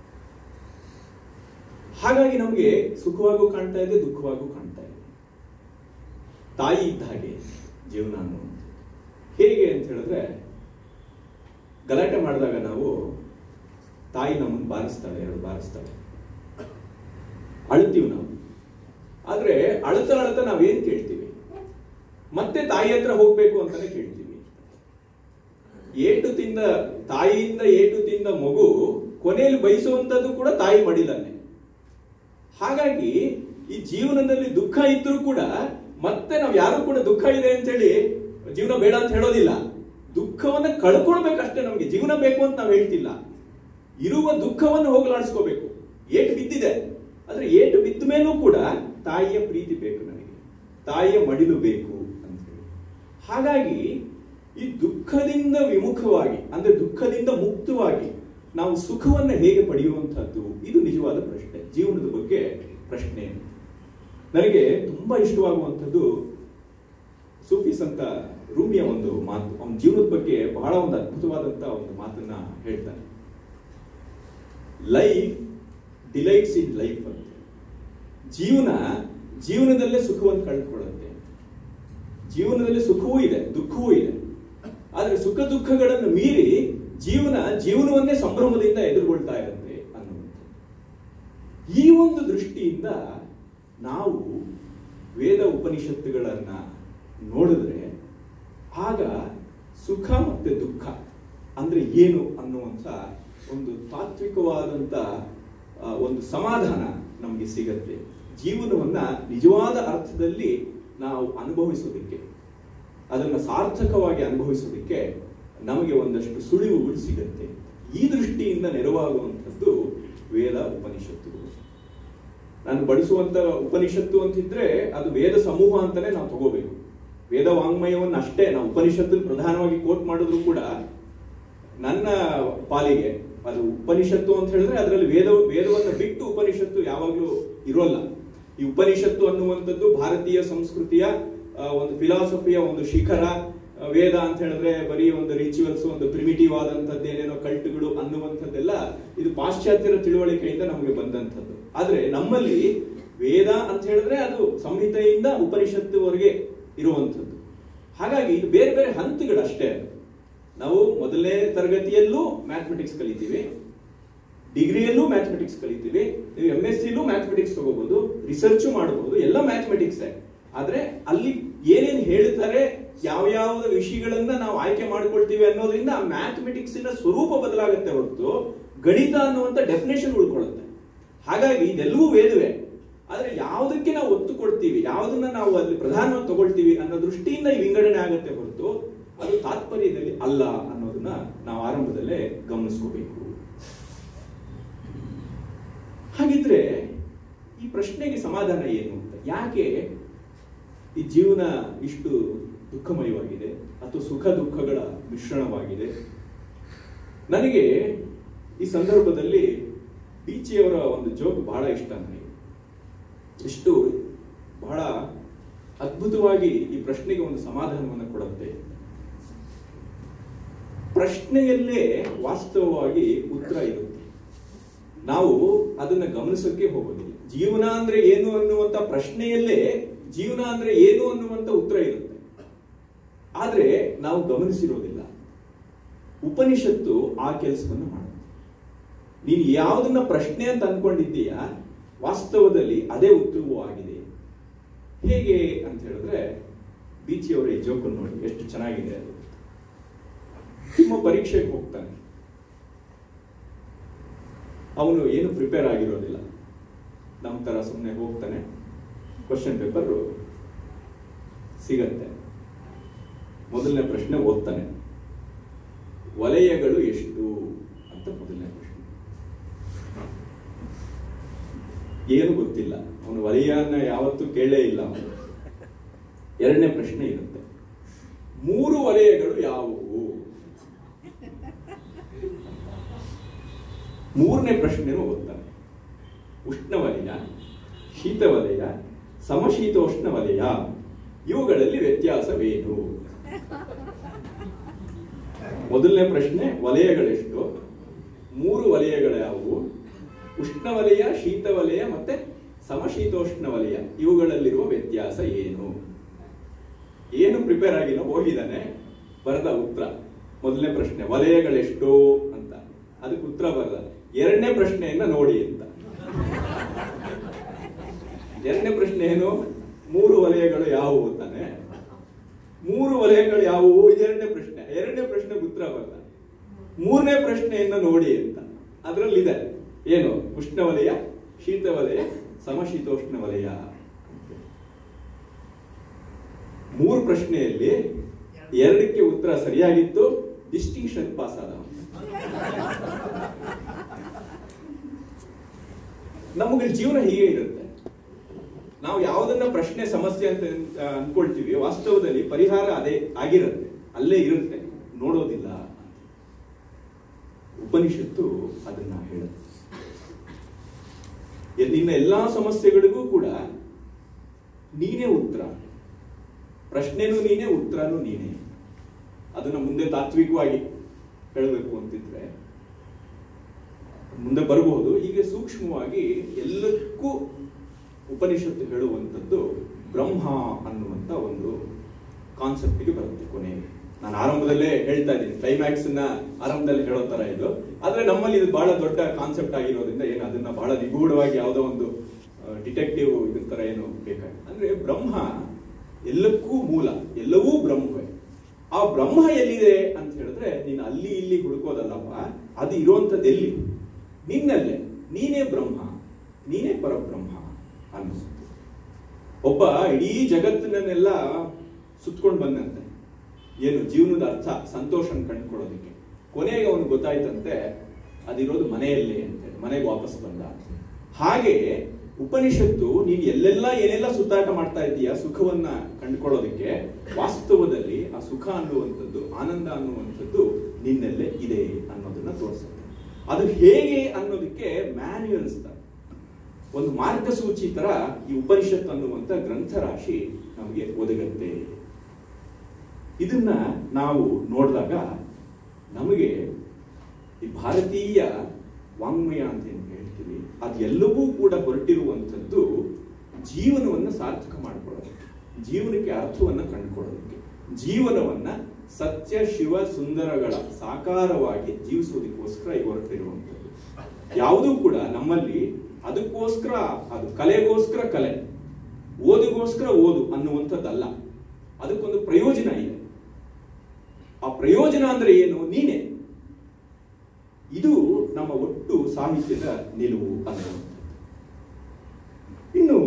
ಹಾಗಾಗಿ ನಮಗೆ ಸುಖವಾಗೂ ಕಾಣ್ತಾ ಇದೆ ದುಃಖವಾಗೂ ಕಾಣ್ತಾ ಇದೆ ತಾಯಿ ಇದ್ದ ಹಾಗೆ ಜೀವನ ಅನ್ನುವಂಥದ್ದು ಹೇಗೆ ಅಂತ ಹೇಳಿದ್ರೆ ಗಲಾಟೆ ಮಾಡಿದಾಗ ನಾವು ತಾಯಿ ನಮ್ಮನ್ನು ಬಾರಿಸ್ತಾಳೆ ಎರಡು ಬಾರಿಸ್ತಾಳೆ ಅಳ್ತೀವಿ ನಾವು ಆದ್ರೆ ಅಳತ ಅಳತ ನಾವೇನ್ ಕೇಳ್ತೀವಿ ಮತ್ತೆ ತಾಯಿ ಹತ್ರ ಹೋಗ್ಬೇಕು ಅಂತಾನೆ ಕೇಳ್ತೀವಿ ಏಟು ತಿಂದ ತಾಯಿಯಿಂದ ಏಟು ತಿಂದ ಮಗು ಕೊನೆಯಲ್ಲಿ ಬಯಸುವಂತದ್ದು ಕೂಡ ತಾಯಿ ಮಡಿಲನ್ನೇ ಹಾಗಾಗಿ ಈ ಜೀವನದಲ್ಲಿ ದುಃಖ ಇದ್ರೂ ಕೂಡ ಮತ್ತೆ ನಾವು ಯಾರು ಕೂಡ ದುಃಖ ಇದೆ ಅಂತ ಹೇಳಿ ಜೀವನ ಬೇಡ ಅಂತ ಹೇಳೋದಿಲ್ಲ ದುಃಖವನ್ನ ಕಳ್ಕೊಳ್ಬೇಕಷ್ಟೇ ನಮ್ಗೆ ಜೀವನ ಬೇಕು ಅಂತ ನಾವು ಹೇಳ್ತಿಲ್ಲ ಇರುವ ದುಃಖವನ್ನು ಹೋಗಲಾಡಿಸ್ಕೋಬೇಕು ಏಟು ಬಿದ್ದಿದೆ ಆದ್ರೆ ಏಟು ಬಿದ್ದ ಮೇಲೂ ಕೂಡ ತಾಯಿಯ ಪ್ರೀತಿ ಬೇಕು ನನಗೆ ತಾಯಿಯ ಮಡಿಲು ಬೇಕು ಅಂತ ಹೇಳಿ ಹಾಗಾಗಿ ಈ ದುಃಖದಿಂದ ವಿಮುಖವಾಗಿ ಅಂದ್ರೆ ದುಃಖದಿಂದ ಮುಕ್ತವಾಗಿ ನಾವು ಸುಖವನ್ನ ಹೇಗೆ ಪಡೆಯುವಂತಹದ್ದು ಇದು ನಿಜವಾದ ಪ್ರಶ್ನೆ ಜೀವನದ ಬಗ್ಗೆ ಪ್ರಶ್ನೆ ನನಗೆ ತುಂಬಾ ಇಷ್ಟವಾಗುವಂಥದ್ದು ಸೂಫಿ ಸಂತ ರೂಮಿಯ ಒಂದು ಮಾತು ಅವನ ಜೀವನದ ಬಗ್ಗೆ ಬಹಳ ಒಂದು ಅದ್ಭುತವಾದಂತ ಒಂದು ಮಾತನ್ನ ಹೇಳ್ತಾನೆ ಲೈಫ್ ಡಿಲೈಟ್ಸ್ ಇನ್ ಲೈಫ್ ಅಂತ ಜೀವನ ಜೀವನದಲ್ಲೇ ಸುಖವನ್ನು ಕಂಡುಕೊಳ್ಳುತ್ತೆ ಜೀವನದಲ್ಲಿ ಸುಖವೂ ಇದೆ ದುಃಖವೂ ಇದೆ ಆದ್ರೆ ಸುಖ ದುಃಖಗಳನ್ನು ಮೀರಿ ಜೀವನ ಜೀವನವನ್ನೇ ಸಂಭ್ರಮದಿಂದ ಎದುರುಗೊಳ್ತಾ ಇರುತ್ತೆ ಅನ್ನುವಂಥದ್ದು ಈ ಒಂದು ದೃಷ್ಟಿಯಿಂದ ನಾವು ವೇದ ಉಪನಿಷತ್ತುಗಳನ್ನ ನೋಡಿದ್ರೆ ಆಗ ಸುಖ ಮತ್ತೆ ದುಃಖ ಅಂದ್ರೆ ಏನು ಅನ್ನುವಂಥ ಒಂದು ತಾತ್ವಿಕವಾದಂತ ಆ, ಒಂದು ಸಮಾಧಾನ ನಮಗೆ ಸಿಗತ್ತೆ ಜೀವನವನ್ನ ನಿಜವಾದ ಅರ್ಥದಲ್ಲಿ ನಾವು ಅನುಭವಿಸೋದಕ್ಕೆ ಅದನ್ನ ಸಾರ್ಥಕವಾಗಿ ಅನುಭವಿಸೋದಕ್ಕೆ ನಮಗೆ ಒಂದಷ್ಟು ಸುಳಿವುಗಳು ಸಿಗತ್ತೆ ಈ ದೃಷ್ಟಿಯಿಂದ ನೆರವಾಗುವಂಥದ್ದು ವೇದ ಉಪನಿಷತ್ತುಗಳು ನಾನು ಬಡಿಸುವಂತ ಉಪನಿಷತ್ತು ಅಂತಿದ್ರೆ ಅದು ವೇದ ಸಮೂಹ ಅಂತಾನೆ ನಾವು ತಗೋಬೇಕು ವೇದ ವಾಂಗ್ಮಯವನ್ನು ಅಷ್ಟೇ ನಾವು ಉಪನಿಷತ್ತು ಪ್ರಧಾನವಾಗಿ ಕೋಟ್ ಮಾಡಿದ್ರು ಕೂಡ ನನ್ನ ಪಾಲಿಗೆ ಅದು ಉಪನಿಷತ್ತು ಅಂತ ಹೇಳಿದ್ರೆ ಅದರಲ್ಲಿ ವೇದ ವೇದವನ್ನು ಬಿಟ್ಟು ಉಪನಿಷತ್ತು ಯಾವಾಗಲೂ ಇರೋಲ್ಲ ಈ ಉಪನಿಷತ್ತು ಅನ್ನುವಂಥದ್ದು ಭಾರತೀಯ ಸಂಸ್ಕೃತಿಯ ಆ, ಒಂದು ಫಿಲಾಸಫಿಯ ಒಂದು ಶಿಖರ ಆ, ವೇದ ಅಂತ ಹೇಳಿದ್ರೆ ಬರೀ ಒಂದು ರಿಚುವಲ್ಸ್ ಒಂದು ಪ್ರಿಮಿಟಿವ್ ಆದಂಥದ್ದು ಏನೇನೋ ಕಲ್ಟ್ಗಳು ಅನ್ನುವಂಥದ್ದೆಲ್ಲ ಇದು ಪಾಶ್ಚಾತ್ಯರ ತಿಳುವಳಿಕೆಯಿಂದ ನಮಗೆ ಬಂದಂಥದ್ದು ಆದ್ರೆ ನಮ್ಮಲ್ಲಿ ವೇದ ಅಂತ ಹೇಳಿದ್ರೆ ಅದು ಸಂಹಿತೆಯಿಂದ ಉಪನಿಷತ್ತುವರೆಗೆ ಇರುವಂಥದ್ದು ಹಾಗಾಗಿ ಇದು ಬೇರೆ ಬೇರೆ ಹಂತಗಳು ಅಷ್ಟೇ ಅದು. ನಾವು ಮೊದಲನೇ ತರಗತಿಯಲ್ಲೂ ಮ್ಯಾಥಮೆಟಿಕ್ಸ್ ಕಲಿತೀವಿ ಡಿಗ್ರಿಯಲ್ಲೂ ಮ್ಯಾಥಮೆಟಿಕ್ಸ್ ಕಲಿತೀವಿ ನೀವು ಎಂ ಎಸ್ ಸಿಲೂ ಮ್ಯಾಥಮೆಟಿಕ್ಸ್ ತಗೋಬಹುದು ರಿಸರ್ಚ್ ಮಾಡಬಹುದು ಎಲ್ಲ ಮ್ಯಾಥಮೆಟಿಕ್ಸ್ ಆದ್ರೆ ಅಲ್ಲಿ ಏನೇನ್ ಹೇಳ್ತಾರೆ ಯಾವ ಯಾವ ವಿಷಯಗಳನ್ನ ನಾವು ಆಯ್ಕೆ ಮಾಡ್ಕೊಳ್ತೀವಿ ಅನ್ನೋದ್ರಿಂದ ಆ ಮ್ಯಾಥಮೆಟಿಕ್ಸ್ ಸ್ವರೂಪ ಬದಲಾಗುತ್ತೆ ಹೊರತು ಗಣಿತ ಅನ್ನುವಂತ ಡೆಫಿನೇಷನ್ ಉಳ್ಕೊಳ್ಳುತ್ತೆ ಹಾಗಾಗಿ ಇದೆಲ್ಲವೂ ವೇದವೇ ಆದ್ರೆ ಯಾವುದಕ್ಕೆ ನಾವು ಒತ್ತು ಕೊಡ್ತೀವಿ ಯಾವುದನ್ನ ನಾವು ಅಲ್ಲಿ ಪ್ರಧಾನವಾಗಿ ತಗೊಳ್ತೀವಿ ಅನ್ನೋ ದೃಷ್ಟಿಯಿಂದ ಈ ವಿಂಗಡಣೆ ಆಗುತ್ತೆ ಹೊರತು ಅದು ತಾತ್ಪರ್ಯದಲ್ಲಿ ಅಲ್ಲ ಅನ್ನೋದನ್ನ ನಾವು ಆರಂಭದಲ್ಲೇ ಗಮನಿಸ್ಕೋಬೇಕು ಹಾಗಿದ್ರೆ ಈ ಪ್ರಶ್ನೆಗೆ ಸಮಾಧಾನ ಏನು ಅಂತ ಯಾಕೆ ಈ ಜೀವನ ಇಷ್ಟು ದುಃಖಮಯವಾಗಿದೆ ಅಥವಾ ಸುಖ ದುಃಖಗಳ ಮಿಶ್ರಣವಾಗಿದೆ ನನಗೆ ಈ ಸಂದರ್ಭದಲ್ಲಿ ಬೀಚಿಯವರ ಒಂದು ಜೋಕ್ ಬಹಳ ಇಷ್ಟ ನನಗೆ ಎಷ್ಟು ಬಹಳ ಅದ್ಭುತವಾಗಿ ಈ ಪ್ರಶ್ನೆಗೆ ಒಂದು ಸಮಾಧಾನವನ್ನು ಕೊಡುತ್ತೆ ಪ್ರಶ್ನೆಯಲ್ಲೇ ವಾಸ್ತವವಾಗಿ ಉತ್ತರ ಇರುತ್ತೆ ನಾವು ಅದನ್ನ ಗಮನಿಸೋಕೆ ಹೋಗೋದಿಲ್ಲ ಜೀವನ ಅಂದ್ರೆ ಏನು ಅನ್ನುವಂತ ಪ್ರಶ್ನೆಯಲ್ಲೇ ಜೀವನ ಅಂದ್ರೆ ಏನು ಅನ್ನುವಂತ ಉತ್ತರ ಇರುತ್ತೆ ಆದ್ರೆ ನಾವು ಗಮನಿಸಿರೋದಿಲ್ಲ ಉಪನಿಷತ್ತು ಆ ಕೆಲಸವನ್ನು ಮಾಡುತ್ತೆ ನೀನು ಯಾವುದನ್ನ ಪ್ರಶ್ನೆ ಅಂತ ಅನ್ಕೊಂಡಿದ್ದೀಯಾ ವಾಸ್ತವದಲ್ಲಿ ಅದೇ ಉತ್ತರವೂ ಆಗಿದೆ ಹೇಗೆ ಅಂತ ಹೇಳಿದ್ರೆ ಬೀಚಿಯವರ ಈ ಜೋಕನ್ನು ನೋಡಿ ಎಷ್ಟು ಚೆನ್ನಾಗಿದೆ ಅದು ನಿಮ್ಮ ಪರೀಕ್ಷೆಗೆ ಹೋಗ್ತಾನೆ ಅವನು ಏನು ಪ್ರಿಪೇರ್ ಆಗಿರೋದಿಲ್ಲ ನಮ್ಮ ತರ ಸುಮ್ಮನೆ ಹೋಗ್ತಾನೆ ಕ್ವಶನ್ ಪೇಪರ್ ಸಿಗತ್ತೆ ಮೊದಲನೇ ಪ್ರಶ್ನೆ ಓದ್ತಾನೆ ವಲಯಗಳು ಎಷ್ಟು ಅಂತ ಮೊದಲನೇ ಪ್ರಶ್ನೆ ಏನು ಗೊತ್ತಿಲ್ಲ ಅವನು ವಲಯನ ಯಾವತ್ತೂ ಕೇಳೇ ಇಲ್ಲ ಅವನು ಎರಡನೇ ಪ್ರಶ್ನೆ ಇರುತ್ತೆ ಮೂರು ವಲಯಗಳು ಯಾವುವು ಮೂರನೇ ಪ್ರಶ್ನೆನೂ ಓದ್ತಾನೆ ಉಷ್ಣವಲಯ ಶೀತವಲಯ ಸಮಶೀತೋಷ್ಣ ವಲಯ ಇವುಗಳಲ್ಲಿ ವ್ಯತ್ಯಾಸವೇನು ಮೊದಲನೇ ಪ್ರಶ್ನೆ ವಲಯಗಳೆಷ್ಟು ಮೂರು ವಲಯಗಳು ಯಾವುವು ಉಷ್ಣವಲಯ ಶೀತವಲಯ ಮತ್ತೆ ಸಮಶೀತೋಷ್ಣ ವಲಯ ಇವುಗಳಲ್ಲಿರುವ ವ್ಯತ್ಯಾಸ ಏನು ಏನು ಪ್ರಿಪೇರ್ ಆಗಿಲ್ಲ ಹೋಗಿದ್ದಾನೆ ಬರದ ಉತ್ತರ ಮೊದಲನೇ ಪ್ರಶ್ನೆ ವಲಯಗಳೆಷ್ಟು ಅಂತ ಅದಕ್ಕೆ ಉತ್ತರ ಬರದ ಎರಡನೇ ಪ್ರಶ್ನೆಯನ್ನ ನೋಡಿ ಅಂತ ಎರಡನೇ ಪ್ರಶ್ನೆ ಏನು ಮೂರು ವಲಯಗಳು ಯಾವುವು ತಾನೆ ಮೂರು ವಲಯಗಳು ಯಾವುವು ಇದೆರಡನೇ ಪ್ರಶ್ನೆ ಎರಡನೇ ಪ್ರಶ್ನೆಗೆ ಉತ್ತರ ಬರಲ್ಲ ಮೂರನೇ ಪ್ರಶ್ನೆಯನ್ನ ನೋಡಿ ಅಂತ ಅದರಲ್ಲಿದೆ ಏನು ಉಷ್ಣವಲಯ ಶೀತವಲಯ ಸಮಶೀತೋಷ್ಣ ವಲಯ ಮೂರು ಪ್ರಶ್ನೆಯಲ್ಲಿ ಎರಡಕ್ಕೆ ಉತ್ತರ ಸರಿಯಾಗಿತ್ತು ಡಿಸ್ಟಿಂಕ್ಷನ್ ಪಾಸ್ ಆದ ನಮಗೆ ಜೀವನ ಹೀಗೆ ಇರುತ್ತೆ ನಾವು ಯಾವುದನ್ನ ಪ್ರಶ್ನೆ ಸಮಸ್ಯೆ ಅಂತ ಆ, ಅನ್ಕೊಳ್ತೀವಿ ವಾಸ್ತವದಲ್ಲಿ ಪರಿಹಾರ ಅದೇ ಆಗಿರುತ್ತೆ ಅಲ್ಲೇ ಇರುತ್ತೆ ನೋಡೋದಿಲ್ಲ ಉಪನಿಷತ್ತು ಅದನ್ನ ಹೇಳುತ್ತೆ ಎ- ನಿನ್ನ ಎಲ್ಲಾ ಸಮಸ್ಯೆಗಳಿಗೂ ಕೂಡ ನೀನೇ ಉತ್ತರ ಪ್ರಶ್ನೆನೂ ನೀನೇ ಉತ್ತರನೂ ನೀನೇ ಅದನ್ನ ಮುಂದೆ ತಾತ್ವಿಕವಾಗಿ ಹೇಳಬೇಕು ಅಂತಿದ್ರೆ ಮುಂದೆ ಬರಬಹುದು ಹೀಗೆ ಸೂಕ್ಷ್ಮವಾಗಿ ಎಲ್ಲಕ್ಕೂ ಉಪನಿಷತ್ತು ಹೇಳುವಂಥದ್ದು ಬ್ರಹ್ಮ ಅನ್ನುವಂಥ ಒಂದು ಕಾನ್ಸೆಪ್ಟ್ಗೆ ಬರುತ್ತೆ ಕೊನೆಗೆ ನಾನು ಆರಂಭದಲ್ಲೇ ಹೇಳ್ತಾ ಇದ್ದೀನಿ ಕ್ಲೈಮ್ಯಾಕ್ಸ್ ನ ಆರಂಭದಲ್ಲಿ ಹೇಳೋ ತರ ಇದು ಆದ್ರೆ ನಮ್ಮಲ್ಲಿ ಇದು ಬಹಳ ದೊಡ್ಡ ಕಾನ್ಸೆಪ್ಟ್ ಆಗಿರೋದ್ರಿಂದ ಏನು ಅದನ್ನ ಬಹಳ ನಿಗೂಢವಾಗಿ ಯಾವುದೋ ಒಂದು ಡಿಟೆಕ್ಟಿವ್ ಇದ್ರ ತರ ಏನು ಬೇಕಾಗಿ ಅಂದ್ರೆ ಬ್ರಹ್ಮ ಎಲ್ಲಕ್ಕೂ ಮೂಲ ಎಲ್ಲವೂ ಬ್ರಹ್ಮವೇ ಆ ಬ್ರಹ್ಮ ಎಲ್ಲಿದೆ ಅಂತ ಹೇಳಿದ್ರೆ ನೀನು ಅಲ್ಲಿ ಇಲ್ಲಿ ಹುಡುಕೋದಲ್ಲಪ್ಪ ಅದು ಇರುವಂತದ್ದು ಎಲ್ಲಿ ನಿನ್ನಲ್ಲೇ ನೀನೇ ಬ್ರಹ್ಮ ನೀನೇ ಪರಬ್ರಹ್ಮ ಅನ್ನಿಸ್ತು ಒಬ್ಬ ಇಡೀ ಜಗತ್ತಿನನ್ನೆಲ್ಲ ಸುತ್ಕೊಂಡು ಬಂದಂತೆ ಏನು ಜೀವನದ ಅರ್ಥ ಸಂತೋಷನ ಕಂಡುಕೊಳ್ಳೋದಕ್ಕೆ ಕೊನೆಗೆ ಅವನು ಗೊತ್ತಾಯ್ತಂತೆ ಅದಿರೋದು ಮನೆಯಲ್ಲೇ ಅಂತ ಮನೆಗೆ ವಾಪಸ್ ಬಂದ ಹಾಗೆ ಉಪನಿಷತ್ತು ನೀನು ಎಲ್ಲೆಲ್ಲ ಏನೆಲ್ಲ ಸುತ್ತಾಟ ಮಾಡ್ತಾ ಇದೀಯ ಸುಖವನ್ನ ಕಂಡುಕೊಳ್ಳೋದಕ್ಕೆ ವಾಸ್ತವದಲ್ಲಿ ಆ ಸುಖ ಅನ್ನುವಂಥದ್ದು ಆನಂದ ಅನ್ನುವಂಥದ್ದು ನಿನ್ನಲ್ಲೇ ಇದೆ ಅನ್ನೋದನ್ನ ತೋರಿಸುತ್ತೆ ಅದು ಹೇಗೆ ಅನ್ನೋದಕ್ಕೆ ಮ್ಯಾನ್ಯುಯಲ್ಸ್ ಒಂದು ಮಾರ್ಗಸೂಚಿ ತರ ಈ ಉಪನಿಷತ್ ಅನ್ನುವಂಥ ಗ್ರಂಥ ರಾಶಿ ನಮಗೆ ಒದಗತ್ತೆ ಇದನ್ನ ನಾವು ನೋಡಿದಾಗ ನಮಗೆ ಈ ಭಾರತೀಯ ವಾಂಗ್ಮಯ ಅಂತ ಏನು ಹೇಳ್ತೀವಿ ಅದೆಲ್ಲವೂ ಕೂಡ ಹೊರಟಿರುವಂಥದ್ದು ಜೀವನವನ್ನು ಸಾರ್ಥಕ ಮಾಡ್ಕೊಳ್ಳೋದಕ್ಕೆ ಜೀವನಕ್ಕೆ ಅರ್ಥವನ್ನು ಕಂಡುಕೊಳ್ಳೋದಕ್ಕೆ ಜೀವನವನ್ನ ಸತ್ಯ ಶಿವ ಸುಂದರಗಳ ಸಾಕಾರವಾಗಿ ಜೀವಿಸೋದಕ್ಕೋಸ್ಕರ ಈ ಹೊರಟಿರುವಂಥದ್ದು ಯಾವುದೂ ಕೂಡ ನಮ್ಮಲ್ಲಿ ಅದಕ್ಕೋಸ್ಕರ ಅದು ಕಲೆಗೋಸ್ಕರ ಕಲೆ ಓದಿಗೋಸ್ಕರ ಓದು ಅನ್ನುವಂಥದ್ದಲ್ಲ ಅದಕ್ಕೊಂದು ಪ್ರಯೋಜನ ಇದೆ ಆ ಪ್ರಯೋಜನ ಅಂದ್ರೆ ಏನು ನೀನೆ ಇದು ನಮ್ಮ ಒಟ್ಟು ಸಾಹಿತ್ಯದ ನಿಲುವು ಅನ್ನುವಂಥದ್ದು ಇನ್ನು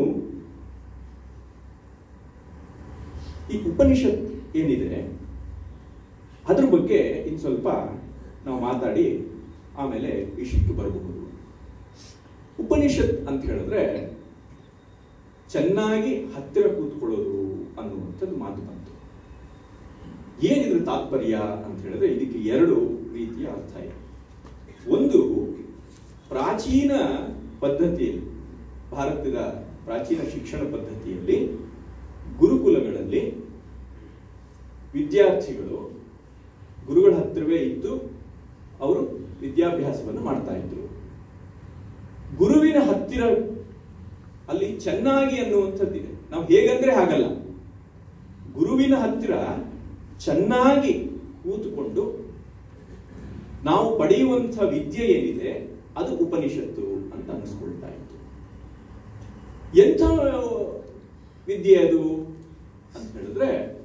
ಈ ಉಪನಿಷತ್ ಏನಿದೆ ಅದ್ರ ಬಗ್ಗೆ ಇನ್ನು ಸ್ವಲ್ಪ ನಾವು ಮಾತಾಡಿ ಆಮೇಲೆ ವಿಷಯಕ್ಕೆ ಬರಬಹುದು ಉಪನಿಷತ್ ಅಂತ ಹೇಳಿದ್ರೆ ಚೆನ್ನಾಗಿ ಹತ್ತಿರ ಕೂತ್ಕೊಳ್ಳೋದು ಅನ್ನುವಂಥದ್ದು ಮಾತು ಬಂತು ಏನಿದ್ರ ತಾತ್ಪರ್ಯ ಅಂತ ಹೇಳಿದ್ರೆ ಇದಕ್ಕೆ ಎರಡು ರೀತಿಯ ಅರ್ಥ ಇದೆ ಒಂದು ಪ್ರಾಚೀನ ಪದ್ಧತಿಯಲ್ಲಿ ಭಾರತದ ಪ್ರಾಚೀನ ಶಿಕ್ಷಣ ಪದ್ಧತಿಯಲ್ಲಿ ಗುರುಕುಲಗಳಲ್ಲಿ ವಿದ್ಯಾರ್ಥಿಗಳು ಗುರುಗಳ ಹತ್ತಿರವೇ ಇದ್ದು ಅವರು ವಿದ್ಯಾಭ್ಯಾಸವನ್ನು ಮಾಡ್ತಾ ಇದ್ರು ಗುರುವಿನ ಹತ್ತಿರ ಅಲ್ಲಿ ಚೆನ್ನಾಗಿ ಅನ್ನುವಂಥದ್ದಿದೆ ನಾವು ಹೇಗಂದ್ರೆ ಹಾಗಲ್ಲ ಗುರುವಿನ ಹತ್ತಿರ ಚೆನ್ನಾಗಿ ಕೂತುಕೊಂಡು ನಾವು ಪಡೆಯುವಂಥ ವಿದ್ಯೆ ಏನಿದೆ ಅದು ಉಪನಿಷತ್ತು ಅಂತ ಅನಿಸ್ಕೊಳ್ತಾ ಇತ್ತು ಎಂಥ ವಿದ್ಯೆ ಅದು ಅಂತ ಹೇಳಿದ್ರೆ